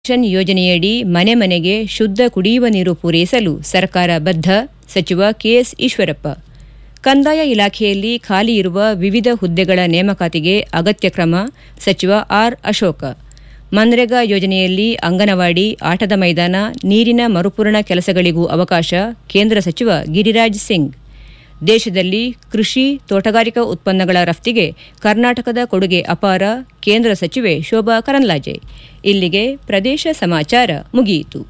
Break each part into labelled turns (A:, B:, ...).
A: Mission ಯೋಜನೆಯಡಿ ಮನೆ ಮನೆಗೆ ಶುದ್ಧ ಕುಡಿಯುವ ನೀರು ಪೂರೈಸಲು ಸರ್ಕಾರ ಬದ್ಧ ಸಚಿವ ಕೆಎಸ್ ಈಶ್ವರಪ್ಪ ಕಂದಾಯ ಇಲಾಖೆಯಲ್ಲಿ ಖಾಲಿ ಇರುವ ವಿವಿಧ ಹುದ್ದೆಗಳ ನೇಮಕಾತಿಗೆ ಅಗತ್ಯ ಕ್ರಮ ಸಚಿವ ಆರ್ ಅಶೋಕ ಮನ್ರೇಗಾ ಯೋಜನೆಯಲ್ಲಿ ಅಂಗನವಾಡಿ ಆಟದ ಮೈದಾನ ನೀರಿನ ಮರುಪೂರಣ ಕೆಲಸಗಳಿಗೂ ಅವಕಾಶ ಕೇಂದ್ರ ಸಚಿವ ಗಿರಿರಾಜ್ ಸಿಂಗ್ ದೇಶದಲ್ಲಿ ಕೃಷಿ ತೋಟಗಾರಿಕಾ ಉತ್ಪನ್ನಗಳ ರಫ್ತಿಗೆ ಕರ್ನಾಟಕದ ಕೊಡುಗೆ ಅಪಾರ ಕೇಂದ್ರ ಸಚಿವೆ ಶೋಭಾ ಕರಂದ್ಲಾಜೆ ಇಲ್ಲಿಗೆ ಪ್ರದೇಶ ಸಮಾಚಾರ ಮುಗಿಯಿತು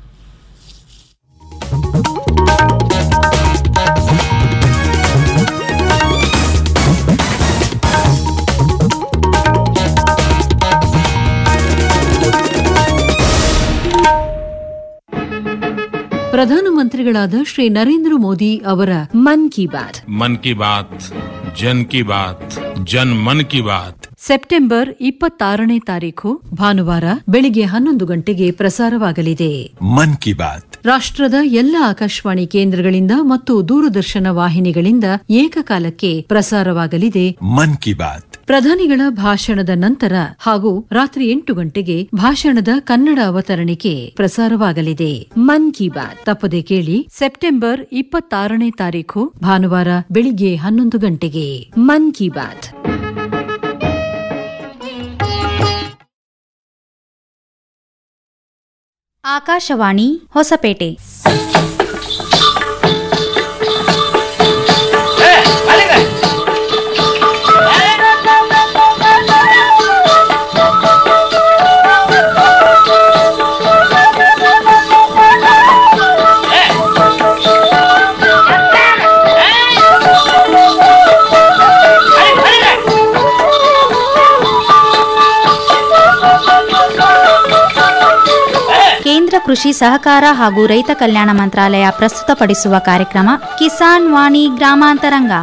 B: ಪ್ರಧಾನಮಂತ್ರಿಗಳಾದ ಶ್ರೀ ನರೇಂದ್ರ ಮೋದಿ ಅವರ ಮನ್ ಕಿ ಬಾತ್
C: मन की बात जन की बात जन मन की बात
B: ಸೆಪ್ಟೆಂಬರ್ ಇಪ್ಪತ್ತಾರನೇ ತಾರೀಖು ಭಾನುವಾರ ಬೆಳಿಗ್ಗೆ ಹನ್ನೊಂದು ಗಂಟೆಗೆ ಪ್ರಸಾರವಾಗಲಿದೆ
D: मन की बात
B: ರಾಷ್ಟ್ರದ ಎಲ್ಲ ಆಕಾಶವಾಣಿ ಕೇಂದ್ರಗಳಿಂದ ಮತ್ತು ದೂರದರ್ಶನ ವಾಹಿನಿಗಳಿಂದ ಏಕಕಾಲಕ್ಕೆ ಪ್ರಸಾರವಾಗಲಿದೆ
D: मन की बात
B: ಪ್ರಧಾನಿಗಳ ಭಾಷಣದ ನಂತರ ಹಾಗೂ ರಾತ್ರಿ ಎಂಟು ಗಂಟೆಗೆ ಭಾಷಣದ ಕನ್ನಡ ಅವತರಣಿಕೆ ಪ್ರಸಾರವಾಗಲಿದೆ ಮನ್ ಕಿ ಬಾತ್ ತಪ್ಪದೆ ಕೇಳಿ ಸೆಪ್ಟೆಂಬರ್ ಇಪ್ಪತ್ತಾರನೇ ತಾರೀಖು ಭಾನುವಾರ ಬೆಳಿಗ್ಗೆ ಹನ್ನೊಂದು ಗಂಟೆಗೆ ಮನ್ ಕಿ ಬಾತ್
E: ಆಕಾಶವಾಣಿ ಹೊಸಪೇಟೆ ಕೇಂದ್ರ ಕೃಷಿ ಸಹಕಾರ ಹಾಗೂ ರೈತ ಕಲ್ಯಾಣ ಮಂತ್ರಾಲಯ ಪ್ರಸ್ತುತಪಡಿಸುವ ಕಾರ್ಯಕ್ರಮ ಕಿಸಾನ್ ವಾಣಿ ಗ್ರಾಮಾಂತರಂಗ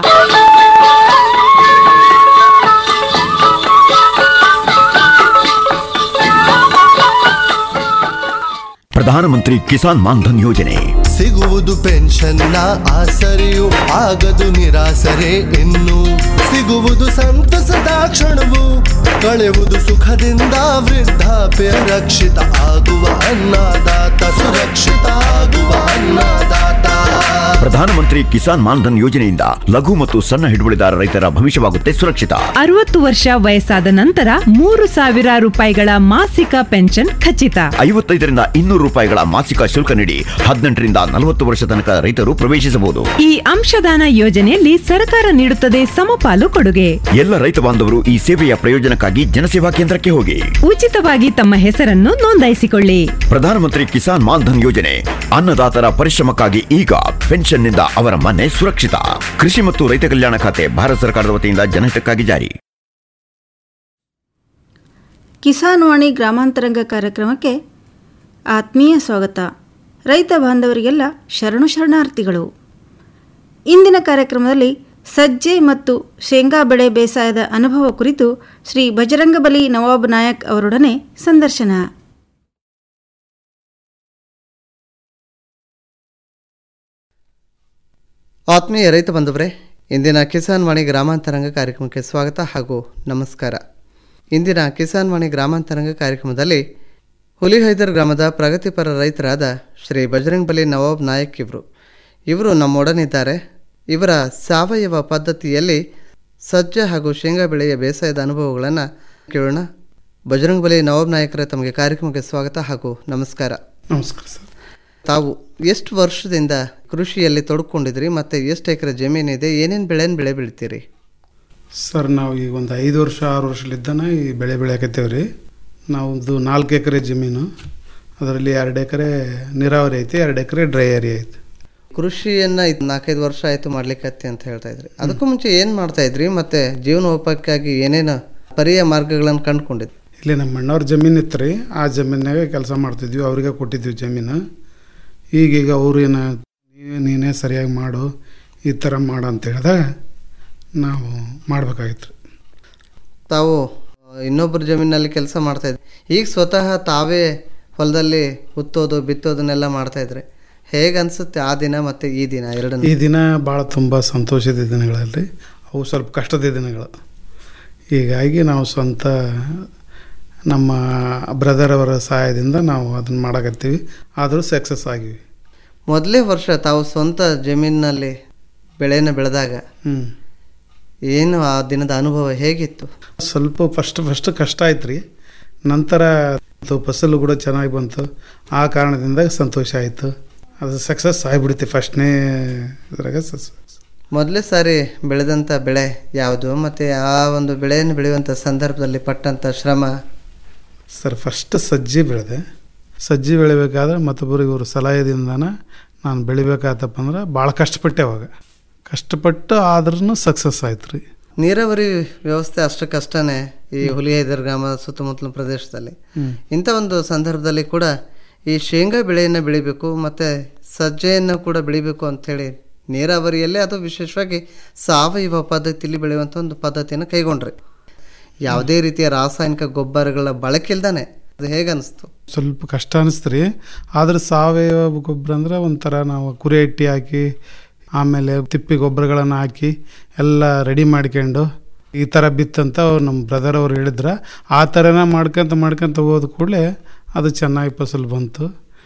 F: ಪ್ರಧಾನಮಂತ್ರಿ ಕಿಸಾನ್ ಮಾನ್ಧನ್ ಯೋಜನೆ
G: ಸಿಗುವುದು ಪೆನ್ಷನ್ನ ಆಸರೆಯು ಆಗದು ನಿರಾಸರೆ ಇನ್ನು ಸಿಗುವುದು ಸಂತಸದ ಕ್ಷಣವು ಕಳೆಯುವುದು ಸುಖದಿಂದ ವೃದ್ಧಾಪ್ಯ ರಕ್ಷಿತ ಆಗುವ ಅನ್ನದಾತ ಸುರಕ್ಷಿತ ಆಗುವ ಅನ್ನದಾತ
F: ಪ್ರಧಾನಮಂತ್ರಿ ಕಿಸಾನ್ ಮಾನ್ಧನ್ ಯೋಜನೆಯಿಂದ ಲಘು ಮತ್ತು ಸಣ್ಣ ಹಿಡುವಳಿದಾರ ರೈತರ ಭವಿಷ್ಯವಾಗುತ್ತೆ ಸುರಕ್ಷಿತ
H: ಅರವತ್ತು ವರ್ಷ ವಯಸ್ಸಾದ ನಂತರ ಮೂರು ಸಾವಿರ ರೂಪಾಯಿಗಳ ಮಾಸಿಕ ಪೆನ್ಷನ್ ಖಚಿತ
F: ಐವತ್ತೈದರಿಂದ ಇನ್ನೂರು ರೂಪಾಯಿಗಳ ಮಾಸಿಕ ಶುಲ್ಕ ನೀಡಿ ಹದಿನೆಂಟರಿಂದ ನಲವತ್ತು ವರ್ಷ ತನಕ ರೈತರು ಪ್ರವೇಶಿಸಬಹುದು
H: ಈ ಅಂಶದಾನ ಯೋಜನೆಯಲ್ಲಿ ಸರ್ಕಾರ ನೀಡುತ್ತದೆ ಸಮಪಾಲು ಕೊಡುಗೆ
F: ಎಲ್ಲ ರೈತ ಬಾಂಧವರು ಈ ಸೇವೆಯ ಪ್ರಯೋಜನಕ್ಕಾಗಿ ಜನಸೇವಾ ಕೇಂದ್ರಕ್ಕೆ ಹೋಗಿ
H: ಉಚಿತವಾಗಿ ತಮ್ಮ ಹೆಸರನ್ನು ನೋಂದಾಯಿಸಿಕೊಳ್ಳಿ
F: ಪ್ರಧಾನಮಂತ್ರಿ ಕಿಸಾನ್ ಮಾನ್ಧನ್ ಯೋಜನೆ ಅನ್ನದಾತರ ಪರಿಶ್ರಮಕ್ಕಾಗಿ ಈಗ ಪೆನ್ಷನ್ನಿಂದ ಅವರ ಮನೆ ಸುರಕ್ಷಿತ ಕೃಷಿ ಮತ್ತು ರೈತ ಕಲ್ಯಾಣ ಖಾತೆ ಭಾರತ ಸರ್ಕಾರದ ವತಿಯಿಂದ ಜನಹಿತಕ್ಕಾಗಿ ಜಾರಿ
I: ಕಿಸಾನ್ ವಾಣಿ ಗ್ರಾಮಾಂತರಂಗ ಕಾರ್ಯಕ್ರಮಕ್ಕೆ ಆತ್ಮೀಯ ಸ್ವಾಗತ ರೈತ ಬಾಂಧವರಿಗೆಲ್ಲ ಶರಣು ಶರಣಾರ್ಥಿಗಳು ಇಂದಿನ ಕಾರ್ಯಕ್ರಮದಲ್ಲಿ ಸಜ್ಜೆ ಮತ್ತು ಶೇಂಗಾ ಬೆಳೆ ಬೇಸಾಯದ ಅನುಭವ ಕುರಿತು ಶ್ರೀ ಬಜರಂಗಬಲಿ ನವಾಬ್ ನಾಯಕ್ ಅವರೊಡನೆ ಸಂದರ್ಶನ
J: ಆತ್ಮೀಯ ರೈತ ಬಂಧುವರೇ ಇಂದಿನ ಕಿಸಾನ್ ವಾಣಿ ಗ್ರಾಮಾಂತರಂಗ ಕಾರ್ಯಕ್ರಮಕ್ಕೆ ಸ್ವಾಗತ ಹಾಗೂ ನಮಸ್ಕಾರ ಇಂದಿನ ಕಿಸಾನ್ ವಾಣಿ ಗ್ರಾಮಾಂತರಂಗ ಕಾರ್ಯಕ್ರಮದಲ್ಲಿ ಹುಲಿಹೈದರ್ ಗ್ರಾಮದ ಪ್ರಗತಿಪರ ರೈತರಾದ ಶ್ರೀ ಬಜರಂಗ್ ಬಲಿ ನವಾಬ್ ನಾಯಕ್ ಇವರು ಇವರು ನಮ್ಮೊಡನಿದ್ದಾರೆ ಇವರ ಸಾವಯವ ಪದ್ಧತಿಯಲ್ಲಿ ಸಜ್ಜೆ ಹಾಗೂ ಶೇಂಗಾ ಬೆಳೆಯ ಬೇಸಾಯದ ಅನುಭವಗಳನ್ನು ಕೇಳೋಣ ಬಜರಂಗ್ ಬಲಿ ನವಾಬ್ ನಾಯಕರ ತಮಗೆ ಕಾರ್ಯಕ್ರಮಕ್ಕೆ ಸ್ವಾಗತ ಹಾಗೂ ನಮಸ್ಕಾರ
K: ನಮಸ್ಕಾರ ಸರ್
J: ತಾವು ಎಷ್ಟು ವರ್ಷದಿಂದ ಕೃಷಿಯಲ್ಲಿ ತೊಡ್ಕೊಂಡಿದ್ರಿ ಮತ್ತು ಎಷ್ಟು ಎಕರೆ ಜಮೀನಿದೆ ಏನೇನು ಬೆಳೆನ ಬೆಳೆ ಬೆಳಿತೀರಿ
K: ಸರ್ ನಾವು ಈಗ ಒಂದು ಐದು ವರ್ಷ ಆರು ವರ್ಷಲಿದ್ದಾನ ಈ ಬೆಳೆ ಬೆಳೆಯಕತ್ತೇವೆ ರೀ ನಾವೊಂದು ನಾಲ್ಕು ಎಕರೆ ಜಮೀನು ಅದರಲ್ಲಿ ಎರಡು ಎಕರೆ ನೀರಾವರಿ ಐತಿ ಎರಡು ಎಕರೆ ಡ್ರೈ ಏರಿಯಾ ಐತಿ
J: ಕೃಷಿಯನ್ನು ಇದು ನಾಲ್ಕೈದು ವರ್ಷ ಆಯಿತು ಮಾಡ್ಲಿಕ್ಕತ್ತಿ ಅಂತ ಹೇಳ್ತಾ ಇದ್ರಿ ಅದಕ್ಕೂ ಮುಂಚೆ ಏನು ಮಾಡ್ತಾ ಇದ್ರಿ ಮತ್ತು ಜೀವನೋಪಾಯಕ್ಕಾಗಿ ಏನೇನು ಪರಿಯ ಮಾರ್ಗಗಳನ್ನು ಕಂಡುಕೊಂಡಿದ್ರಿ
K: ಇಲ್ಲಿ ನಮ್ಮ ಅಣ್ಣವ್ರ ಜಮೀನು ಇತ್ತು ರೀ ಆ ಜಮೀನಾಗ ಕೆಲಸ ಮಾಡ್ತಿದ್ವಿ ಅವ್ರಿಗೆ ಕೊಟ್ಟಿದ್ವಿ ಜಮೀನು ಈಗೀಗ ಅವ್ರು ಏನು ನೀವೇ ನೀನೇ ಸರಿಯಾಗಿ ಮಾಡು ಈ ಥರ ಮಾಡು ಅಂತ ಹೇಳಿದಾಗ ನಾವು ಮಾಡ್ಬೇಕಾಗಿತ್ತು ರೀ
J: ತಾವು ಇನ್ನೊಬ್ಬರ ಜಮೀನಲ್ಲಿ ಕೆಲಸ ಮಾಡ್ತಾ ಇದ್ರಿ ಈಗ ಸ್ವತಃ ತಾವೇ ಹೊಲದಲ್ಲಿ ಉತ್ತೋದು ಬಿತ್ತೋದನ್ನೆಲ್ಲ ಮಾಡ್ತಾ ಇದ್ರಿ ಹೇಗೆ ಅನಿಸುತ್ತೆ ಆ ದಿನ ಮತ್ತು ಈ ದಿನ ಎರಡನ್ನೂ
K: ಈ ದಿನ ಭಾಳ ತುಂಬ ಸಂತೋಷದ ದಿನಗಳಲ್ಲಿ ಅವು ಸ್ವಲ್ಪ ಕಷ್ಟದ ದಿನಗಳು ಹೀಗಾಗಿ ನಾವು ಸ್ವಂತ ನಮ್ಮ ಬ್ರದರ್ ಅವರ ಸಹಾಯದಿಂದ ನಾವು ಅದನ್ನು ಮಾಡಕತ್ತೀವಿ ಆದರೂ ಸಕ್ಸಸ್ ಆಗಿವಿ
J: ಮೊದಲೇ ವರ್ಷ ತಾವು ಸ್ವಂತ ಜಮೀನಿನಲ್ಲಿ ಬೆಳೆಯನ್ನು ಬೆಳೆದಾಗ
K: ಹ್ಞೂ
J: ಏನು ಆ ದಿನದ ಅನುಭವ ಹೇಗಿತ್ತು
K: ಸ್ವಲ್ಪ ಫಸ್ಟ್ ಫಸ್ಟ್ ಕಷ್ಟ ಆಯ್ತು ರೀ ನಂತರ ಅದು ಫಸಲು ಕೂಡ ಚೆನ್ನಾಗಿ ಬಂತು ಆ ಕಾರಣದಿಂದ ಸಂತೋಷ ಆಯಿತು ಅದು ಸಕ್ಸಸ್ ಆಗಿಬಿಡುತ್ತೆ ಫಸ್ಟ್ನೇ ಇದ್ರಾಗ ಸಕ್ಸಸ್
J: ಮೊದಲೇ ಸಾರಿ ಬೆಳೆದಂಥ ಬೆಳೆ ಯಾವುದು ಮತ್ತು ಆ ಒಂದು ಬೆಳೆಯನ್ನು ಬೆಳೆಯುವಂಥ ಸಂದರ್ಭದಲ್ಲಿ ಪಟ್ಟಂಥ ಶ್ರಮ
K: ಸರ್ ಫಸ್ಟ್ ಸಜ್ಜಿ ಬೆಳೆದೆ ಸಜ್ಜಿ ಬೆಳಿಬೇಕಾದ್ರೆ ಮತ್ತೊಬ್ಬರು ಇವರು ಸಲಹೆದಿಂದನ ನಾನು ಬೆಳಿಬೇಕಾತಪ್ಪ ಅಂದ್ರೆ ಭಾಳ ಕಷ್ಟಪಟ್ಟೆ ಅವಾಗ ಕಷ್ಟಪಟ್ಟು ಆದ್ರೂ ಸಕ್ಸಸ್ ಆಯ್ತು ರೀ
J: ನೀರಾವರಿ ವ್ಯವಸ್ಥೆ ಅಷ್ಟು ಕಷ್ಟನೇ ಈ ಹುಲಿಹೈದರ್ ಗ್ರಾಮ ಸುತ್ತಮುತ್ತಲಿನ ಪ್ರದೇಶದಲ್ಲಿ
K: ಹ್ಮ್.
J: ಇಂಥ ಒಂದು ಸಂದರ್ಭದಲ್ಲಿ ಕೂಡ ಈ ಶೇಂಗಾ ಬೆಳೆಯನ್ನು ಬೆಳಿಬೇಕು ಮತ್ತು ಸಜ್ಜೆಯನ್ನು ಕೂಡ ಬೆಳಿಬೇಕು ಅಂಥೇಳಿ ನೀರಾವರಿಯಲ್ಲೇ ಅದು ವಿಶೇಷವಾಗಿ ಸಾವಯವ ಪದ್ಧತಿಯಲ್ಲಿ ಬೆಳೆಯುವಂಥ ಒಂದು ಪದ್ಧತಿಯನ್ನು ಕೈಗೊಂಡ್ರಿ ಯಾವುದೇ ರೀತಿಯ ರಾಸಾಯನಿಕ ಗೊಬ್ಬರಗಳ ಬಳಕೆ ಇಲ್ದಾನೆ ಅದು ಹೇಗೆ ಅನಿಸ್ತು
K: ಸ್ವಲ್ಪ ಕಷ್ಟ ಅನಿಸ್ತು ರೀ ಆದ್ರೆ ಸಾವಯವ ಗೊಬ್ಬರ ಅಂದ್ರೆ ಒಂಥರ ನಾವು ಕುರಿ ಹಿಟ್ಟಿ ಹಾಕಿ ಆಮೇಲೆ ತಿಪ್ಪಿ ಗೊಬ್ಬರಗಳನ್ನು ಹಾಕಿ ಎಲ್ಲ ರೆಡಿ ಮಾಡ್ಕೊಂಡು ಈ ಥರ ಬಿತ್ತಂತ ಅವ್ರು ನಮ್ಮ ಬ್ರದರ್ ಅವ್ರು ಹೇಳಿದ್ರ ಆ ಥರನ ಮಾಡ್ಕೊಂತ ಮಾಡ್ಕೊಂತ ಹೋದ ಕೂಡಲೇ ಅದು ಚೆನ್ನಾಗಿ ಫಸಲು ಬಂತು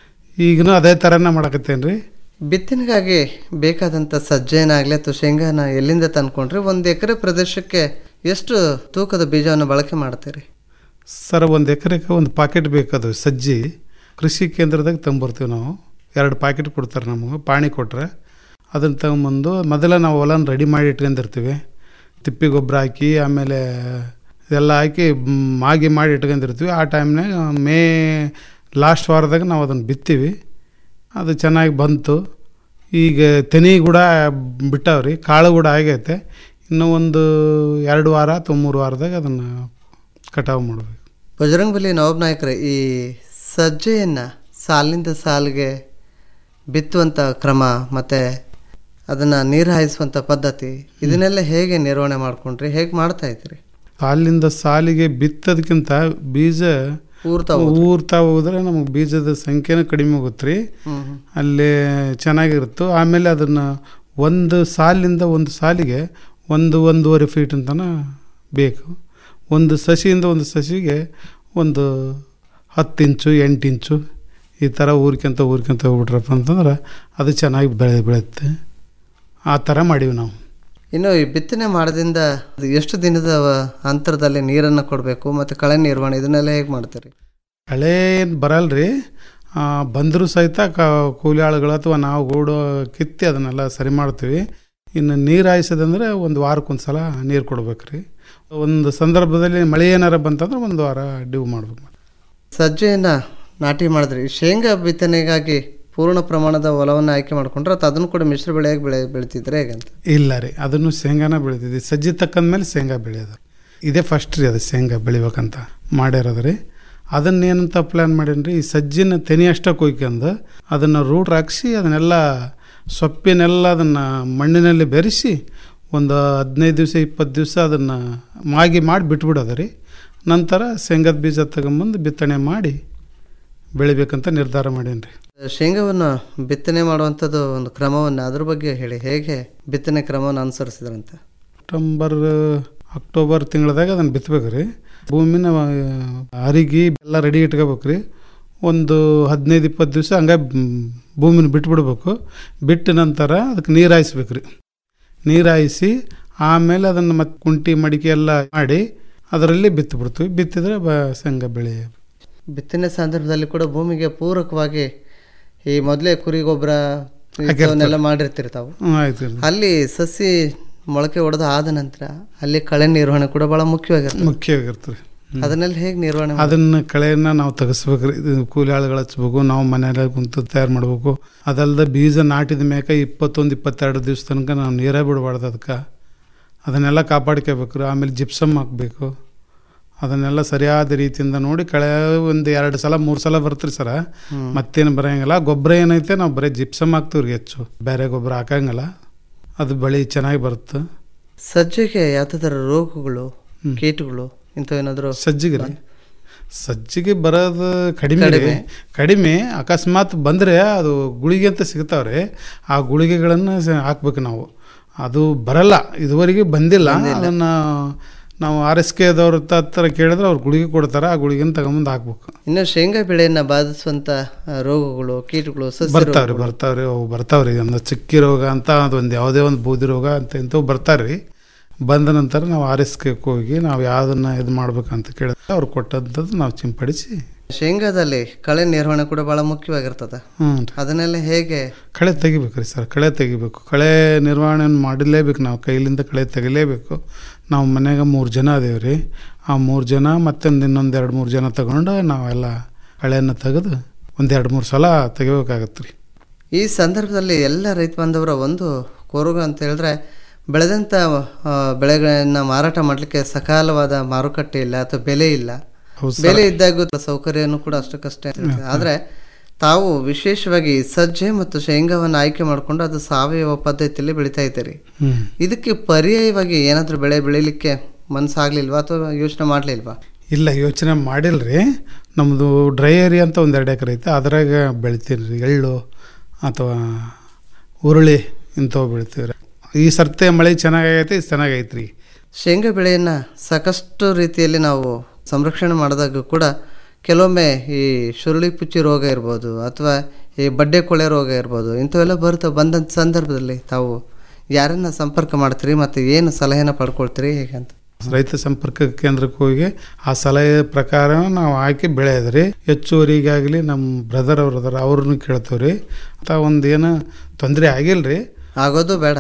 K: ಈಗನೂ ಅದೇ ಥರನೇ ಮಾಡಕತ್ತೇನೆ ರೀ
J: ಬಿತ್ತನೆಗಾಗಿ ಬೇಕಾದಂಥ ಸಜ್ಜೆನಾಗಲಿ ಅಥವಾ ಶೇಂಗಾನ ಎಲ್ಲಿಂದ ತಂದ್ಕೊಂಡ್ರಿ ಒಂದು ಎಕರೆ ಪ್ರದೇಶಕ್ಕೆ ಎಷ್ಟು ತೂಕದ ಬೀಜವನ್ನು ಬಳಕೆ ಮಾಡ್ತೀರಿ
K: ಸರ್ ಒಂದು ಎಕರೆಗೆ ಒಂದು ಪಾಕೆಟ್ ಬೇಕದು ಸಜ್ಜಿ ಕೃಷಿ ಕೇಂದ್ರದಾಗ ತಂಬರ್ತೀವಿ ನಾವು ಎರಡು ಪ್ಯಾಕೆಟ್ ಕೊಡ್ತಾರೆ ನಮಗೆ ಪಾಣಿ ಕೊಟ್ರೆ ಅದನ್ನು ತಗೊಂಬಂದು ಮೊದಲ ನಾವು ಹೊಲನ ರೆಡಿ ಮಾಡಿ ಇಟ್ಕೊಂಡಿರ್ತೀವಿ ತಿಪ್ಪಿ ಗೊಬ್ಬರ ಹಾಕಿ ಆಮೇಲೆ ಇದೆಲ್ಲ ಹಾಕಿ ಮ್, ಮಾಗಿ ಮಾಡಿ ಇಟ್ಕೊಂಡಿರ್ತೀವಿ ಆ ಟೈಮ್ನಾಗ ಮೇ ಲಾಸ್ಟ್ ವಾರದಾಗ ನಾವು ಅದನ್ನು ಬಿತ್ತೀವಿ ಅದು ಚೆನ್ನಾಗಿ ಬಂತು ಈಗ ತೆನಿ ಕೂಡ ಬಿಟ್ಟವ್ರಿ ಕಾಳು ಕೂಡ ಆಗೈತೆ ಇನ್ನೂ ಒಂದು ಎರಡು ವಾರ ಅಥವಾ ಮೂರು ವಾರದಾಗ ಅದನ್ನು ಕಟಾವು ಮಾಡಬೇಕು
J: ಬಜರಂಗಬಲಿ ನವಾಬ್ ನಾಯಕರೇ ಈ ಸಜ್ಜೆಯನ್ನು ಸಾಲಿನಿಂದ ಸಾಲಿಗೆ ಬಿತ್ತುವಂಥ ಕ್ರಮ ಮತ್ತು ಅದನ್ನು ನೀರು ಹಾಯಿಸುವಂಥ ಪದ್ಧತಿ ಇದನ್ನೆಲ್ಲ ಹೇಗೆ ನಿರ್ವಹಣೆ ಮಾಡ್ಕೊಂಡ್ರಿ ಹೇಗೆ ಮಾಡ್ತಾ ಇದ್ರಿ
K: ಸಾಲಿಂದ ಸಾಲಿಗೆ ಬಿತ್ತೋದಕ್ಕಿಂತ ಬೀಜ
J: ಊರ್ತಾ
K: ಊರ್ತಾ ಹೋದ್ರೆ ನಮಗೆ ಬೀಜದ ಸಂಖ್ಯೆನೂ ಕಡಿಮೆ ಹೋಗುತ್ತೆ ರೀ
J: ಹ್ಮ್ ಹ್ಮ್.
K: ಅಲ್ಲಿ ಚೆನ್ನಾಗಿರುತ್ತೆ ಆಮೇಲೆ ಅದನ್ನು ಒಂದು ಸಾಲಿಂದ ಒಂದು ಸಾಲಿಗೆ ಒಂದು ಒಂದೂವರೆ ಫೀಟ್ ಅಂತನ ಬೇಕು ಒಂದು ಸಸಿಯಿಂದ ಒಂದು ಸಸಿಗೆ ಒಂದು ಹತ್ತು ಇಂಚು ಎಂಟು ಇಂಚು ಈ ಥರ ಊರ್ಕೊಂತ ಊರ್ಕೊಂತ ಹೋಗ್ಬಿಟ್ರಪ್ಪ ಅಂತಂದ್ರೆ ಅದು ಚೆನ್ನಾಗಿ ಬೆಳೆ ಬೆಳೆಯುತ್ತೆ ಆ ಥರ ಮಾಡೀವಿ ನಾವು
J: ಇನ್ನು ಈ ಬಿತ್ತನೆ ಮಾಡೋದ್ರಿಂದ ಅದು ಎಷ್ಟು ದಿನದ ಅಂತರದಲ್ಲಿ ನೀರನ್ನು ಕೊಡಬೇಕು ಮತ್ತು ಕಳೆ ನಿರ್ವಹಣೆ ಇದನ್ನೆಲ್ಲ ಹೇಗೆ ಮಾಡ್ತೀರಿ
K: ಕಳೆ ಏನು ಬರಲ್ರಿ ಬಂದರೂ ಸಹಿತ ಕ ಕೂಲಿ ಆಳುಗಳು ಅಥವಾ ನಾವು ಗೂಡು ಕಿತ್ತಿ ಅದನ್ನೆಲ್ಲ ಸರಿ ಮಾಡ್ತೀವಿ ಇನ್ನು ನೀರು ಹಾಯಿಸೋದಂದ್ರೆ ಒಂದು ವಾರಕ್ಕೊಂದು ಸಲ ನೀರು ಕೊಡ್ಬೇಕು ರೀ ಒಂದು ಸಂದರ್ಭದಲ್ಲಿ ಮಳೆ ಏನಾರ ಬಂತಂದ್ರೆ ಒಂದು ವಾರ ಡ್ಯೂ ಮಾಡ್ಬೇಕು
J: ಸಜ್ಜೆಯನ್ನು ನಾಟಿ ಮಾಡಿದ್ರಿ ಶೇಂಗಾ ಬಿತ್ತನೆಗಾಗಿ ಪೂರ್ಣ ಪ್ರಮಾಣದ ಹೊಲವನ್ನು ಆಯ್ಕೆ ಮಾಡ್ಕೊಂಡ್ರೆ ಅಥವಾ ಅದನ್ನು ಕೂಡ ಮಿಶ್ರ ಬೆಳೆಯಾಗಿ ಬೆಳೆ ಬೆಳಿತಿದ್ರೆ ಹೇಗಂತ
K: ಇಲ್ಲ ರೀ ಅದನ್ನು ಶೇಂಗಾನ ಬೆಳಿತಿದ್ವಿ ಸಜ್ಜಿ ತಕ್ಕಂದ್ಮೇಲೆ ಶೇಂಗಾ ಬೆಳೆಯೋದು ಇದೇ ಫಸ್ಟ್ ರೀ ಅದು ಶೇಂಗಾ ಬೆಳಿಬೇಕಂತ ಮಾಡಿರೋದು ರೀ ಅದನ್ನೇನಂತ ಪ್ಲ್ಯಾನ್ ಮಾಡೀನಿ ರೀ ಈ ಸಜ್ಜಿನ ತೆನಿ ಅಷ್ಟೇ ಕೊಯ್ಕೊಂಡು ಅದನ್ನು ರೂಟ್ ಹಾಕ್ಸಿ ಅದನ್ನೆಲ್ಲ ಸೊಪ್ಪಿನೆಲ್ಲ ಅದನ್ನು ಮಣ್ಣಿನಲ್ಲಿ ಬೆರೆಸಿ ಒಂದು ಹದಿನೈದು ದಿವಸ ಇಪ್ಪತ್ತು ದಿವಸ ಅದನ್ನು ಮಾಗಿ ಮಾಡಿ ಬಿಟ್ಬಿಡೋದು ರೀ ನಂತರ ಶೇಂಗದ ಬೀಜ ತಗೊಂಬಂದು ಬಿತ್ತನೆ ಮಾಡಿ ಬೆಳಿಬೇಕಂತ ನಿರ್ಧಾರ ಮಾಡೀನಿ ರೀ
J: ಶೇಂಗಾವನ್ನು ಬಿತ್ತನೆ ಮಾಡುವಂಥದ್ದು ಒಂದು ಕ್ರಮವನ್ನು ಅದ್ರ ಬಗ್ಗೆ ಹೇಳಿ ಹೇಗೆ ಬಿತ್ತನೆ ಕ್ರಮವನ್ನು ಅನುಸರಿಸಿದ್ರಂತ
K: ಸೆಪ್ಟೆಂಬರ್ ಅಕ್ಟೋಬರ್ ತಿಂಗಳದಾಗ ಅದನ್ನು ಬಿತ್ತಬೇಕು ರೀ ಭೂಮಿನ ಅರಿಗಿ ಎಲ್ಲ ರೆಡಿ ಇಟ್ಕೋಬೇಕು ರೀ ಒಂದು ಹದಿನೈದು ಇಪ್ಪತ್ತು ದಿವಸ ಹಂಗೆ ಭೂಮಿನ ಬಿಟ್ಬಿಡ್ಬೇಕು ಬಿಟ್ಟ ನಂತರ ಅದಕ್ಕೆ ನೀರು ಹಾಯಿಸ್ಬೇಕು ರೀ ನೀರು ಹಾಯಿಸಿ ಆಮೇಲೆ ಅದನ್ನು ಮತ್ತೆ ಕುಂಟಿ ಮಡಿಕೆ ಎಲ್ಲ ಮಾಡಿ ಅದರಲ್ಲಿ ಬಿತ್ತು ಬಿಡ್ತೀವಿ ಬಿತ್ತಿದ್ರೆ ಬ ಶೇಂಗಾ ಬೆಳೆ
J: ಬಿತ್ತನೆ ಸಂದರ್ಭದಲ್ಲಿ ಕೂಡ ಭೂಮಿಗೆ ಪೂರಕವಾಗಿ ಈ ಮೊದಲೇ ಕುರಿ ಗೊಬ್ಬರ
K: ಹಾಕಿರ್ತಾರೆ.
J: ಇವನ್ನೆಲ್ಲ ಮಾಡಿರ್ತೀರಿ ತಾವು
K: ಹ್ಮ್, ಆಯ್ತು ರೀ.
J: ಅಲ್ಲಿ ಸಸಿ ಮೊಳಕೆ ಹೊಡೆದು ಆದ ನಂತರ ಅಲ್ಲಿ ಕಳೆ ನಿರ್ವಹಣೆ ಕೂಡ ಬಹಳ ಮುಖ್ಯವಾಗಿರ್ತದೆ
K: ಮುಖ್ಯವಾಗಿರ್ತದೆ ಹ್ಮ್.
J: ಅದನ್ನೆಲ್ಲ ಹೇಗೆ ನಿರ್ವಹಣೆ ಮಾಡ್ತೀರಿ?
K: ಅದನ್ನ ಕಳೆಯನ್ನ ನಾವು ತೆಗಿಸ್ಬೇಕು ರೀ ಇದು ಕೂಲಿ ಆಳುಗಳು ಹಚ್ಬೇಕು ನಾವು ಮನೆಯಲ್ಲಿ ಕುಂತು ತಯಾರು ಮಾಡ್ಬೇಕು ಅದಲ್ಲದೆ ಬೀಜ ನಾಟಿದ ಮ್ಯಾಕ ಇಪ್ಪತ್ತೊಂದು ಇಪ್ಪತ್ತೆರಡು ದಿವಸ ತನಕ ನಾವು ನೀರೇ ಬಿಡಬಾರ್ದು ಅದಕ್ಕೆ ಅದನ್ನೆಲ್ಲ ಕಾಪಾಡ್ಕೋಬೇಕು ರೀ ಆಮೇಲೆ ಜಿಪ್ಸಮ್ ಹಾಕಬೇಕು ಅದನ್ನೆಲ್ಲ ಸರಿಯಾದ ರೀತಿಯಿಂದ ನೋಡಿ ಕಳೆ ಒಂದು ಎರಡು ಸಲ ಮೂರು ಸಲ ಬರ್ತೀರಿ ಸರ
J: ಹ್ಮ್.
K: ಮತ್ತೇನು ಬರೋಂಗಿಲ್ಲ ಗೊಬ್ಬರ ಏನೈತೆ ನಾವು ಬರೀ ಜಿಪ್ಸಮ್ ಹಾಕ್ತೀವಿ ರೀ ಹೆಚ್ಚು ಬೇರೆ ಗೊಬ್ಬರ ಹಾಕಂಗಿಲ್ಲ ಅದು ಬೆಳೆ ಚೆನ್ನಾಗಿ ಬರುತ್ತೆ
J: ಸಜ್ಜೆಗೆ ಯಾವ್ದಾರ ರೋಗಗಳು ಕೀಟಗಳು ಇಂಥವೇನಾದರೂ
K: ಸಜ್ಜಿಗೆ ರೀ ಸಜ್ಜಿಗೆ ಬರೋದು ಕಡಿಮೆ ರೀ.
J: ಕಡಿಮೆ.
K: ಕಡಿಮೆ ಅಕಸ್ಮಾತ್ ಬಂದರೆ ಅದು ಗುಳಿಗೆ ಅಂತ ಸಿಗ್ತಾವ್ರೆ ಆ ಗುಳಿಗೆಗಳನ್ನು ಸ- ಹಾಕ್ಬೇಕು ನಾವು ಅದು ಬರಲ್ಲ ಇದುವರೆಗೆ ಬಂದಿಲ್ಲ ಅದನ್ನು ನಾವು ಆರ್ ಎಸ್ ಕೆದವ್ರ ಹತ್ರ ಕೇಳಿದ್ರೆ ಅವ್ರು ಗುಳಿಗೆ ಕೊಡ್ತಾರೆ ಆ ಗುಳಿಗೆನ ತಗೊಂಬಂದು ಹಾಕ್ಬೇಕು
J: ಇನ್ನು ಶೇಂಗಾ ಬೆಳೆಯನ್ನ ಬಾಧಿಸುವಂತ ಆ, ರೋಗಗಳು ಕೀಟಗಳು ಸಸ್ಯ
K: ಬರ್ತಾವ್ರಿ
J: ರೋಗಗಳು.
K: ಬರ್ತಾವ್ರಿ ಅವು ಬರ್ತಾವ್ರಿ ಒಂದು ಚಿಕ್ಕಿ ರೋಗ ಅಂತ ಅದೊಂದು ಯಾವುದೇ ಒಂದು ಬೂದಿ ರೋಗ ಅಂತ ಇಂಥವು ಬರ್ತಾರ್ರಿ ಬಂದ ನಂತರ ನಾವು ಆರ್ ಎಸ್ ಕೆ ಹೋಗಿ ನಾವು ಯಾವುದನ್ನ ಇದು ಮಾಡ್ಬೇಕಂತ ಕೇಳಿದ್ರೆ ಅವ್ರು ಕೊಟ್ಟಂಥದ್ದು ನಾವು ಸಿಂಪಡಿಸಿ
J: ಶೇಂಗಾದಲ್ಲಿ ಕಳೆ ನಿರ್ವಹಣೆ ಕೂಡ ಬಹಳ ಮುಖ್ಯವಾಗಿರ್ತದೆ
K: ಹ್ಞೂ
J: ಅದನ್ನೆಲ್ಲ ಹೇಗೆ
K: ಕಳೆ ತೆಗಿಬೇಕು ರೀ ಸರ್ ಕಳೆ ತೆಗಿಬೇಕು ಕಳೆ ನಿರ್ವಹಣೆ ಮಾಡಲೇಬೇಕು ನಾವು ಕೈಲಿಂದ ಕಳೆ ತೆಗಿಲೇಬೇಕು ನಾವು ಮನ್ಯಾಗ ಮೂರು ಜನ ಅದೇವಿ ರೀ ಆ ಮೂರು ಜನ ಮತ್ತೊಂದು ಇನ್ನೊಂದು ಎರಡು ಮೂರು ಜನ ತಗೊಂಡು ನಾವೆಲ್ಲ ಕಳೆಯನ್ನು ತೆಗೆದು ಒಂದು ಎರಡು ಮೂರು ಸಲ ತೆಗಿಬೇಕಾಗತ್ತೆ ರೀ
J: ಈ ಸಂದರ್ಭದಲ್ಲಿ ಎಲ್ಲ ರೈತ ಬಾಂಧವರ ಒಂದು ಕೊರಗು ಅಂತ ಹೇಳಿದ್ರೆ ಬೆಳೆದಂಥ ಆ, ಬೆಳೆಗಳನ್ನ ಮಾರಾಟ ಮಾಡಲಿಕ್ಕೆ ಸಕಾಲವಾದ ಮಾರುಕಟ್ಟೆ ಇಲ್ಲ ಅಥವಾ ಬೆಲೆ ಇಲ್ಲ
K: ಹೌದು ಸರ್.
J: ಬೆಲೆ ಇದ್ದಾಗೂ ಸೌಕರ್ಯನೂ ಕೂಡ ಅಷ್ಟಕ್ಕಷ್ಟೇ ಇರುತ್ತೆ. ಆದ್ರೆ ತಾವು ವಿಶೇಷವಾಗಿ ಸಜ್ಜೆ ಮತ್ತು ಶೇಂಗಾವನ್ನು ಆಯ್ಕೆ ಮಾಡಿಕೊಂಡು ಅದು ಸಾವಯವ ಪದ್ಧತಿಯಲ್ಲಿ ಬೆಳೀತಾ ಇದ್ದೀರಿ
K: ಹ್ಮ್.
J: ಇದಕ್ಕೆ ಪರ್ಯಾಯವಾಗಿ ಏನಾದರೂ ಬೆಳೆ ಬೆಳೀಲಿಕ್ಕೆ ಮನಸ್ಸಾಗ್ಲಿಲ್ವಾ ಅಥವಾ ಯೋಚನೆ ಮಾಡಲಿಲ್ವಾ
K: ಇಲ್ಲ ಯೋಚನೆ ಮಾಡಿಲ್ರಿ ನಮ್ಮದು ಡ್ರೈ ಏರಿಯಾ ಅಂತ ಒಂದು ಎರಡು ಎಕರೆ ಐತೆ ಅದ್ರಾಗ ಬೆಳಿತೀವಿ ರೀ ಎಳ್ಳು ಅಥವಾ ಹುರುಳಿ ಇಂಥವು ಬೆಳಿತೀವಿ ರೀ ಈ ಸರ್ತೆ ಮಳೆ ಚೆನ್ನಾಗೈತೆ ಇದು ಚೆನ್ನಾಗೈತೆ ರೀ
J: ಶೇಂಗಾ ಬೆಳೆಯನ್ನು ಸಾಕಷ್ಟು ರೀತಿಯಲ್ಲಿ ನಾವು ಸಂರಕ್ಷಣೆ ಮಾಡಿದಾಗ ಕೂಡ ಕೆಲವೊಮ್ಮೆ ಈ ಶುರುಳಿ ಪುಚ್ಚಿ ರೋಗ ಇರ್ಬೋದು ಅಥವಾ ಈ ಬಡ್ಡೆ ಕೊಳೆ ರೋಗ ಇರ್ಬೋದು ಇಂಥವೆಲ್ಲ ಬರುತ್ತೆ ಬಂದಂಥ ಸಂದರ್ಭದಲ್ಲಿ ತಾವು ಯಾರನ್ನ ಸಂಪರ್ಕ ಮಾಡ್ತೀರಿ ಮತ್ತು ಏನು ಸಲಹೆನ ಪಡ್ಕೊಳ್ತೀರಿ ಹೇಗೆ ಅಂತ
K: ರೈತ ಸಂಪರ್ಕ ಕೇಂದ್ರಕ್ಕೆ ಹೋಗಿ ಆ ಸಲಹೆ ಪ್ರಕಾರ ನಾವು ಹಾಕಿ ಬೆಳೆಯೋದ್ರಿ ಹೆಚ್ಚುವರಿಗಾಗಲಿ ನಮ್ಮ ಬ್ರದರ್ ಅವ್ರು ಅದಾರ ಅವ್ರನ್ನೂ ಕೇಳ್ತೇವ್ರಿ ಅಂತ ಒಂದು ಏನು ತೊಂದರೆ ಆಗಿಲ್ಲ ರೀ
J: ಆಗೋದು ಬೇಡ